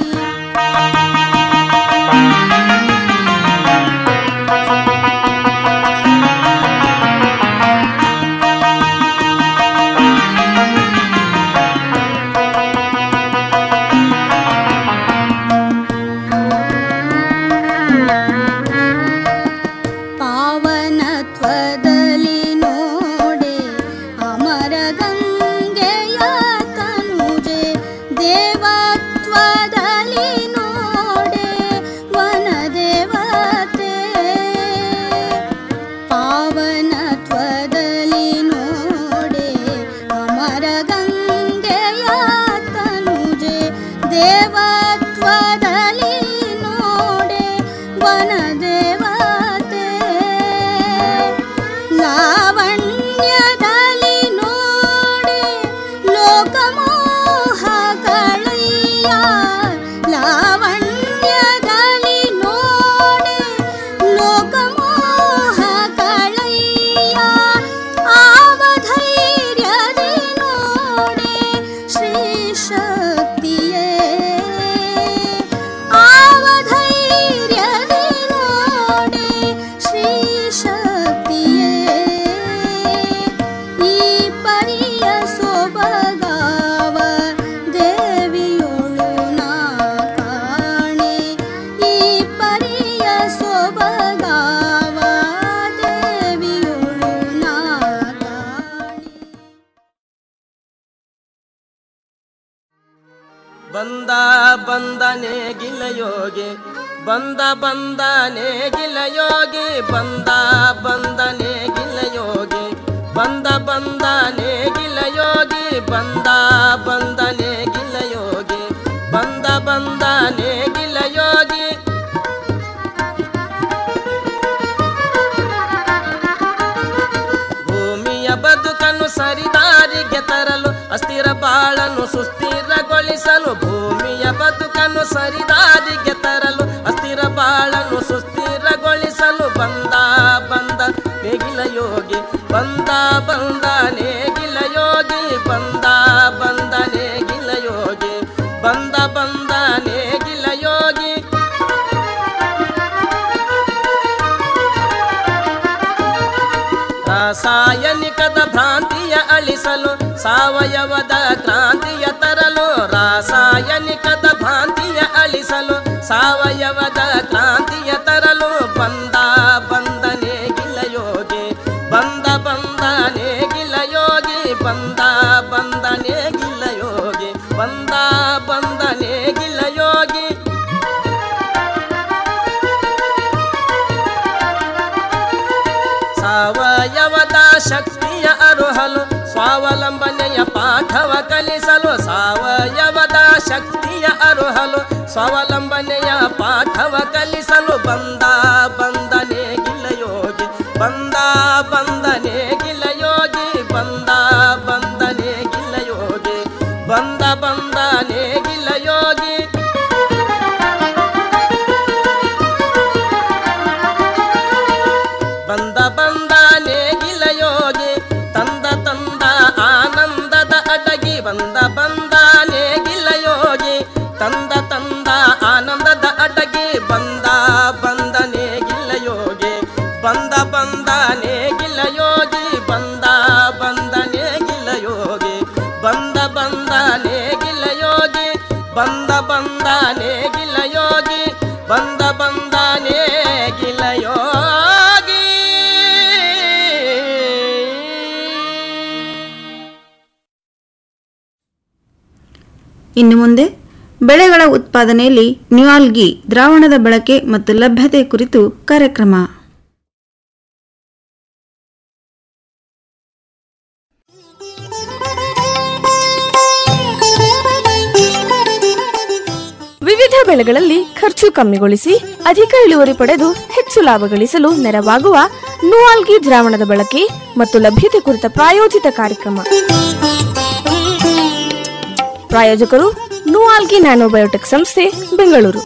L: ಪಾವನತ್ವದಲ್ಲಿ ನೋಡೆ ಅಮರ ಗಂಗೆಯ ತನುಜೆ ದೇವತ್ವದಲ್ಲಿ ನೋಡೆ ವನದೇವತೆ ಪಾವನತ್ವದಲ್ಲಿ ನೋಡೆ ಅಮರ ಗಂಗೆಯ ತನುಜೆ ದೇವತ್ವದಲ್ಲಿ ನೋಡೆ ವನದೇವತೆ ಲಾವಣ್ಯದಲ್ಲಿ ನೋಡೆ ಲೋಕಮೋಹ ಕಳೆಯ ಲಾವಣ್ಯದಲ್ಲಿ ನೋಡೆ ಲೋಕಮೋಹ ಕಳೆಯ ಆವಧೈರ್ಯದಿ ನೋಡೆ ಶ್ರೀ ಶಕ್ತಿಯೇ ಆವಧೈರ್ಯದಿ ನೋಡೆ ಶ್ರೀ ಶಕ್ತಿಯೇ ಈ ಪರಿಯ ಸೊಬಗಾವ ದೇವಿಯೊಳು ನಾ ಕಾಣೆ ಈ ಪರಿಯ ಸೊಬಗಾವ ದೇವಿಯೊಳು ನಾ
O: ಬಂದ ಬಂದನೆ ಗಿಲಯೋಗಿ ಬಂದ ಬಂದನೆ ಗಿಲಯೋಗಿ ಬಂದ ಬಂದನೆ ಗಿಲಯೋಗಿ ಬಂದ ಬಂದನೆ ಗಿಲ ಯೋಗಿ ಬಂದ ಬಂದನೆ ಗಿಲ ಯೋಗಿ ಬಂದ ಬಂದನೆ ಗಿಲ ಯೋಗಿ ಭೂಮಿಯ ಬದುಕನ್ನು ಸರಿದಾರಿಗೆ ತರಲು ಅಸ್ಥಿರ ಬಾಳನ್ನು ಸುಸ್ಥಿರಗೊಳಿಸಲು ಭೂಮಿಯ ಬದುಕನ್ನು ಸರಿದಾರಿಗೆ ತರಲು ಅಸ್ಥಿರ ಬಾಳನ್ನು ಸುಸ್ಥಿರಗೊಳಿಸಲು ಬಂದ ಬಂದ ನೇಗಿಲ ಯೋಗಿ ಬಂದ ಬಂದ ನೇಗಿಲ ಯೋಗಿ ಬಂದ ಬಂದ ನೇಗಿಲ ಯೋಗಿ ಬಂದ ಬಂದ ನೇಗಿಲ ಯೋಗಿ ರಾಸಾಯನಿಕದ ಭ್ರಾಂತಿಯ ಅಳಿಸಲು ಸಾವಯವದ ಕ್ರಾಂತಿಯ ತರಲು ರಾಸಾಯನಿಕದ ಭ್ರಾಂತಿಯ ಅಳಿಸಲು ಸಾವಯವದ ಕ್ರಾಂತಿಯ ತರಲು ಬಂದ ಬಂದನೆ ಗಿಲ ಯೋಗಿ ಬಂದ ಬಂದನೆ ಗಿಲ ಯೋಗಿ ಬಂದ ಬಂದನೆ ಗಿಲ ಯೋಗಿ ಬಂದ ಬಂದನೆ ಗಿಲ ಯೋಗಿ ಸಾವಯವದ ಶಕ್ತಿಯ ಅರುಹಲು ಸ್ವಾವಲಂಬನೆಯ ಪಾಠವ ಕಲಿಸಲು ಸಾವಯವದ ಶಕ್ತಿಯ ಅರುಹಲು ಸ್ವಾವಲಂಬನೆಯ ಪಾಠವ ಕಲಿಸಲು ಬಂದ ಬಂದನೆ ಗಿಲ ಯೋಗಿ ಬಂದ ಬಂದನೆ ಗಿಲ ಯೋಗಿ ಬಂದ ಬಂದನೆ ಗಿಲ ಯೋಗಿ ಬಂದ ಬಂದನೆ ಗಿಲ ಯೋಗಿ ಬಂದ ಬಂದ ನೇಗಿಲ ಯೋಗಿ ತಂದ ತಂದ ಆನಂದದ ಅಡಗಿ ಬಂದ ಬಂದ ನೇಗಿಲ ಯೋಗಿ ತಂದ ತಂದ ಆನಂದದ ಅಡಗಿ ಬಂದ ಬಂದ ನೇಗಿಲ ಯೋಗಿ ಬಂದ ಬಂದ ನೇಗಿಲ ಯೋಗಿ ಬಂದ ಬಂದ ನೇಗಿಲ ಯೋಗಿ ಬಂದ ಬಂದ ನೇಗಿಲ ಯೋಗಿ ಬಂದ ಬಂದ ನೇಗಿಲ ಯೋಗಿ ಬಂದ ಬಂದ ನೇಗಿಲ ಯೋಗಿ
I: ಇನ್ನು ಮುಂದೆ ಬೆಳೆಗಳ ಉತ್ಪಾದನೆಯಲ್ಲಿ ನ್ಯೂಆಲ್ಗಿ ದ್ರಾವಣದ ಬಳಕೆ ಮತ್ತು ಲಭ್ಯತೆ ಕುರಿತು ಕಾರ್ಯಕ್ರಮ
P: ವಿವಿಧ ಬೆಳೆಗಳಲ್ಲಿ ಖರ್ಚು ಕಮ್ಮಿಗೊಳಿಸಿ ಅಧಿಕ ಇಳುವರಿ ಪಡೆದು ಹೆಚ್ಚು ಲಾಭ ಗಳಿಸಲು ನೆರವಾಗುವ ನೂಆಲ್ಗಿ ದ್ರಾವಣದ ಬಳಕೆ ಮತ್ತು ಲಭ್ಯತೆ ಕುರಿತ ಪ್ರಾಯೋಜಿತ ಕಾರ್ಯಕ್ರಮ ಪ್ರಾಯೋಜಕರು ನೂಆಲ್ಗಿ ನ್ಯಾನೋಬಯೋಟೆಕ್ ಸಂಸ್ಥೆ ಬೆಂಗಳೂರು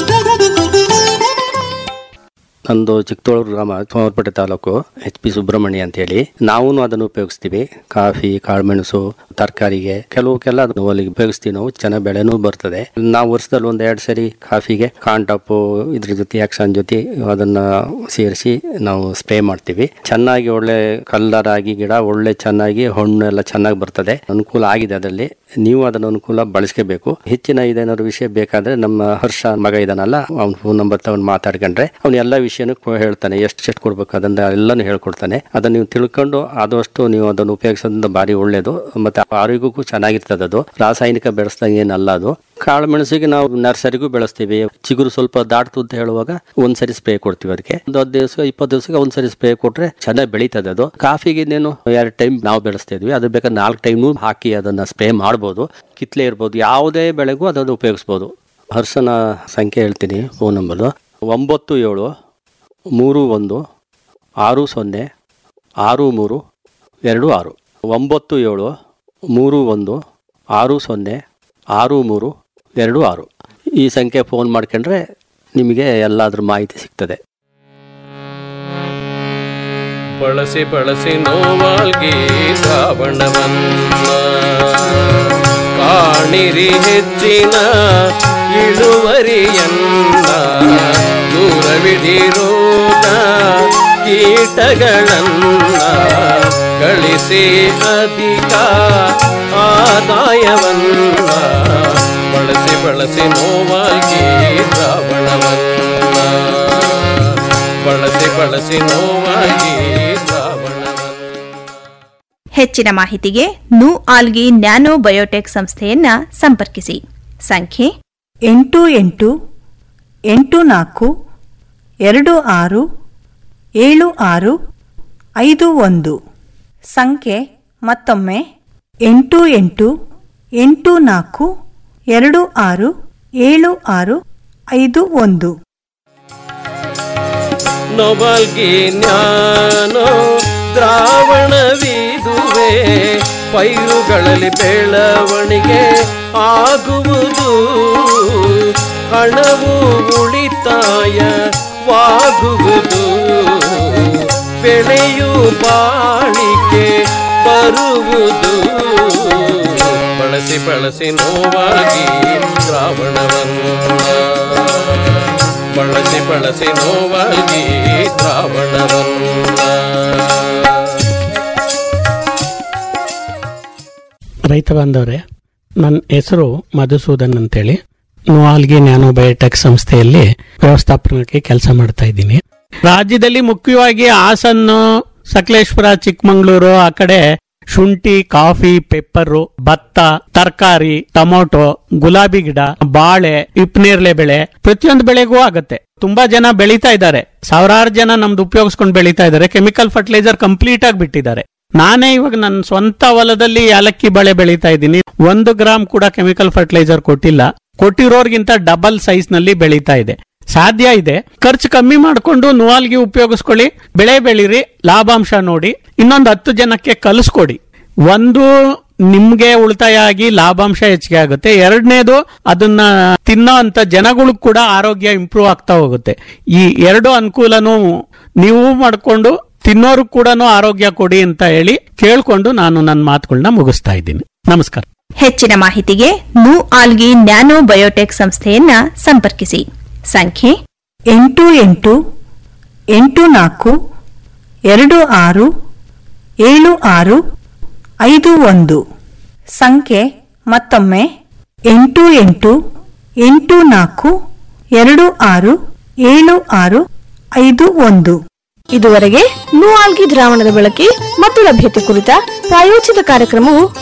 Q: ನಂದು ಚಿಕ್ಕತೋಳೂರು ಗ್ರಾಮ ಸೋಮವಾರಪೇಟೆ ತಾಲೂಕು ಎಚ್ ಪಿ ಸುಬ್ರಹ್ಮಣ್ಯ ಅಂತ ಹೇಳಿ ನಾವು ಅದನ್ನು ಉಪಯೋಗಿಸ್ತೀವಿ ಕಾಫಿ ಕಾಳುಮೆಣಸು ತರಕಾರಿಗೆ ಕೆಲವಕ್ಕೆಲ್ಲ ಅಲ್ಲಿಗೆ ಉಪಯೋಗಿಸ್ತೀವಿ ನಾವು ಚೆನ್ನಾಗಿ ಬೆಳೆನೂ ಬರ್ತದೆ ನಾವು ವರ್ಷದಲ್ಲಿ ಒಂದ್ ಎರಡು ಸರಿ ಕಾಫಿಗೆ ಕಾಂಟಾಪು ಇದ್ರ ಜೊತೆ ಆಕ್ಷನ್ ಜೊತೆ ಅದನ್ನ ಸೇರಿಸಿ ನಾವು ಸ್ಪ್ರೇ ಮಾಡ್ತೀವಿ ಚೆನ್ನಾಗಿ ಒಳ್ಳೆ ಕಲ್ಲರ್ ಆಗಿ ಗಿಡ ಒಳ್ಳೆ ಚೆನ್ನಾಗಿ ಹಣ್ಣು ಎಲ್ಲ ಚೆನ್ನಾಗಿ ಬರ್ತದೆ ಅನುಕೂಲ ಆಗಿದೆ ಅದರಲ್ಲಿ ನೀವು ಅದನ್ನ ಅನುಕೂಲ ಬಳಸ್ಕೋಬೇಕು ಹೆಚ್ಚಿನ ಇದೇನಾದ್ರು ವಿಷಯ ಬೇಕಾದ್ರೆ ನಮ್ಮ ಹರ್ಷ ಮಗ ಇದಾನಲ್ಲ ಅವ್ನ ಫೋನ್ ನಂಬರ್ ತಗೊಂಡು ಮಾತಾಡ್ಕೊಂಡ್ರೆ ಅವ್ನು ಎಲ್ಲ ವಿಷಯನೂ ಕೊ- ಹೇಳ್ತಾನೆ ಎಷ್ಟು ಎಷ್ಟು ಕೊಡ್ಬೇಕು ಅದನ್ನ ಎಲ್ಲಾನು ಹೇಳ್ಕೊಡ್ತಾನೆ ಅದನ್ನ ನೀವು ತಿಳ್ಕೊಂಡು ಆದಷ್ಟು ನೀವು ಅದನ್ನು ಉಪಯೋಗಿಸೋದ್ರಿಂದ ಭಾರಿ ಒಳ್ಳೇದು ಮತ್ತೆ ಆರೋಗ್ಯಕ್ಕೂ ಚೆನ್ನಾಗಿರ್ತದೆ ಅದು ರಾಸಾಯನಿಕ ಬೆಳೆಸ್ದಂಗೆ ಏನಲ್ಲ ಅದು ಕಾಳು ಮೆಣಸಿಗೆ ನಾವು ನರ್ಸರಿಗೂ ಬೆಳೆಸ್ತೀವಿ ಚಿಗುರು ಸ್ವಲ್ಪ ದಾಟ್ತು ಅಂತ ಹೇಳುವಾಗ ಒಂದ್ಸರಿ ಸ್ಪ್ರೇ ಕೊಡ್ತೀವಿ ಅದಕ್ಕೆ ಒಂದು ಹತ್ತು ದಿವಸ ಇಪ್ಪತ್ತು ದಿವಸಕ್ಕೆ ಒಂದ್ಸರಿ ಸ್ಪ್ರೇ ಕೊಟ್ರೆ ಚೆನ್ನಾಗಿ ಬೆಳೀತದೆ ಅದು ಕಾಫಿಗೆ ಇನ್ನೇನು ಎರಡು ಟೈಮ್ ನಾವು ಬೆಳೆಸ್ತಾ ಇದ್ವಿ ಅದು ಬೇಕಾದ್ರೆ ನಾಲ್ಕು ಟೈಮು ಹಾಕಿ ಅದನ್ನ ಸ್ಪ್ರೇ ಮಾಡ್ಬೋದು ಕಿತ್ಲೆ ಇರ್ಬೋದು ಯಾವುದೇ ಬೆಳೆಗೂ ಅದನ್ನು ಉಪಯೋಗಿಸ್ಬೋದು ಹರ್ಷನ ಸಂಖ್ಯೆ ಹೇಳ್ತೀನಿ ಫೋನ್ ನಂಬರು ಒಂಬತ್ತು ಏಳು ಮೂರು ಒಂದು ಆರು ಸೊನ್ನೆ ಆರು ಮೂರು ಎರಡು ಆರು ಒಂಬತ್ತು ಏಳು ಮೂರು ಒಂದು ಆರು ಸೊನ್ನೆ ಆರು ಮೂರು ಎರಡು ಆರು ಈ ಸಂಖ್ಯೆ ಫೋನ್ ಮಾಡ್ಕೊಂಡ್ರೆ ನಿಮಗೆ ಎಲ್ಲಾದ್ರ ಮಾಹಿತಿ ಸಿಗ್ತದೆ
R: ಬಳಸಿ ಬಳಸಿ ನೋವಾಲ್ಗಿ ಶ್ರಾವಣವನ್ನ ಕಾಣಿರಿ ಹೆಚ್ಚಿನ ಇಳುವರಿಯನ್ನ ದೂರವಿಡಿರೋಗ ಕೀಟಗಳನ್ನ ಗಳಿಸಿ ಅಧಿಕ ಆದಾಯವನ್ನ ಬಳಸಿ ಬಳಸಿ ನೋವಾಗಿ ಶ್ರಾವಣವನ್ನ ಬಳಸಿ ಬಳಸಿ ನೋವಾಗಿ ಶ್ರಾವಣ
S: ಹೆಚ್ಚಿನ ಮಾಹಿತಿಗೆ ನು ಆಲ್ಗಿ ನ್ಯಾನೋ ಬಯೋಟೆಕ್ ಸಂಸ್ಥೆಯನ್ನ ಸಂಪರ್ಕಿಸಿ ಸಂಖ್ಯೆ
T: ಎಂಟು ಎಂಟು ಎಂಟು ನಾಲ್ಕು ಎರಡು ಆರು ಏಳು ಆರು ಐದು ಒಂದು ಸಂಖ್ಯೆ ಮತ್ತೊಮ್ಮೆ ಎಂಟು ಎಂಟು ಎಂಟು ನಾಲ್ಕು ಎರಡು ಆರು ಏಳು ಆರು ಐದು ಒಂದು
R: ನೊಬಲ್ಗೆ ಜ್ಞಾನೋ ದ್ರಾವಣವಿದುವೆ ಪೈರುಗಳಲ್ಲಿ ಬೆಳವಣಿಗೆ ಆಗುವುದು ಹಣವು ಉಳಿತಾಯವಾಗುವುದು ಬೆಳೆಯು ಬಾಳಿಕೆ ಬರುವುದು ಬಳಸಿ ಬಳಸಿ ನೋವಾಗಿ ದ್ರಾವಣವನ್ನು ಬಳಸಿ ಬಳಸಿ ನೋವಾಗಿ ದ್ರಾವಣವನ್ನ
U: ರೈತ ಬಾಂಧವ್ರೆ ನನ್ನ ಹೆಸರು ಮಧುಸೂದನ್ ಅಂತೇಳಿ ನುವಾಲ್ಗಿ ನ್ಯಾನೋ ಬಯೋಟೆಕ್ ಸಂಸ್ಥೆಯಲ್ಲಿ ವ್ಯವಸ್ಥಾಪನಕ್ಕೆ ಕೆಲಸ ಮಾಡ್ತಾ ಇದ್ದೀನಿ ರಾಜ್ಯದಲ್ಲಿ ಮುಖ್ಯವಾಗಿ ಹಾಸನ್ನು ಸಕಲೇಶ್ಪುರ ಚಿಕ್ಕಮಂಗ್ಳೂರು ಆ ಕಡೆ ಶುಂಠಿ ಕಾಫಿ ಪೆಪ್ಪರು ಭತ್ತ ತರಕಾರಿ ಟೊಮೊಟೊ ಗುಲಾಬಿ ಗಿಡ ಬಾಳೆ ಇಪ್ನೇರ್ಲೆ ಬೆಳೆ ಪ್ರತಿಯೊಂದು ಬೆಳೆಗೂ ಆಗತ್ತೆ ತುಂಬಾ ಜನ ಬೆಳೀತಾ ಇದ್ದಾರೆ ಸಾವಿರಾರು ಜನ ನಮ್ದು ಉಪಯೋಗಿಸ್ಕೊಂಡು ಬೆಳೀತಾ ಇದ್ದಾರೆ ಕೆಮಿಕಲ್ ಫರ್ಟಿಲೈಸರ್ ಕಂಪ್ಲೀಟ್ ಆಗಿ ಬಿಟ್ಟಿದ್ದಾರೆ ನಾನೇ ಇವಾಗ ನನ್ನ ಸ್ವಂತ ಹೊಲದಲ್ಲಿ ಏಲಕ್ಕಿ ಬೆಳೆ ಬೆಳೀತಾ ಇದ್ದೀನಿ ಒಂದು ಗ್ರಾಮ್ ಕೂಡ ಕೆಮಿಕಲ್ ಫರ್ಟಿಲೈಸರ್ ಕೊಟ್ಟಿಲ್ಲ ಕೊಟ್ಟಿರೋರ್ಗಿಂತ ಡಬಲ್ ಸೈಜ್ ನಲ್ಲಿ ಬೆಳೀತಾ ಇದೆ ಸಾಧ್ಯ ಇದೆ ಖರ್ಚು ಕಮ್ಮಿ ಮಾಡಿಕೊಂಡು ನುವಾಲ್ಗಿ ಉಪಯೋಗಿಸ್ಕೊಳ್ಳಿ ಬೆಳೆ ಬೆಳೀರಿ ಲಾಭಾಂಶ ನೋಡಿ ಇನ್ನೊಂದು ಹತ್ತು ಜನಕ್ಕೆ ಕಲಿಸ್ಕೊಡಿ ಒಂದು ನಿಮ್ಗೆ ಉಳಿತಾಯ ಆಗಿ ಲಾಭಾಂಶ ಹೆಚ್ಚಿಗೆ ಆಗುತ್ತೆ ಎರಡನೇದು ಅದನ್ನ ತಿನ್ನೋ ಅಂತ ಜನಗಳು ಕೂಡ ಆರೋಗ್ಯ ಇಂಪ್ರೂವ್ ಆಗ್ತಾ ಹೋಗುತ್ತೆ ಈ ಎರಡು ಅನುಕೂಲನೂ ನೀವು ಮಾಡ್ಕೊಂಡು ತಿನ್ನೋರು ಕೂಡ ಆರೋಗ್ಯ ಕೊಡಿ ಅಂತ ಹೇಳಿ ಕೇಳ್ಕೊಂಡು ನಾನು ನನ್ನ ಮಾತುಗಳನ್ನ ಮುಗಿಸ್ತಾ ಇದ್ದೀನಿ ನಮಸ್ಕಾರ
S: ಹೆಚ್ಚಿನ ಮಾಹಿತಿಗೆ ನು ಆಲ್ಗಿ ನ್ಯಾನೋ ಬಯೋಟೆಕ್ ಸಂಸ್ಥೆಯನ್ನ ಸಂಪರ್ಕಿಸಿ ಸಂಖ್ಯೆ
T: ಎಂಟು ಎಂಟು ಎಂಟು ನಾಲ್ಕು ಎರಡು ಆರು ಏಳು ಆರು ಐದು ಒಂದು ಸಂಖ್ಯೆ ಮತ್ತೊಮ್ಮೆ ಎಂಟು ಎಂಟು ಎಂಟು ನಾಲ್ಕು ಎರಡು ಆರು ಏಳು ಆರು ಐದು ಒಂದು
P: ಇದುವರೆಗೆ ನು ಆಲ್ಗಿ ದ್ರಾವಣದ ಬಳಕೆ ಮತ್ತು ಲಭ್ಯತೆ ಕುರಿತ ಪ್ರಾಯೋಜಿತ ಕಾರ್ಯಕ್ರಮವು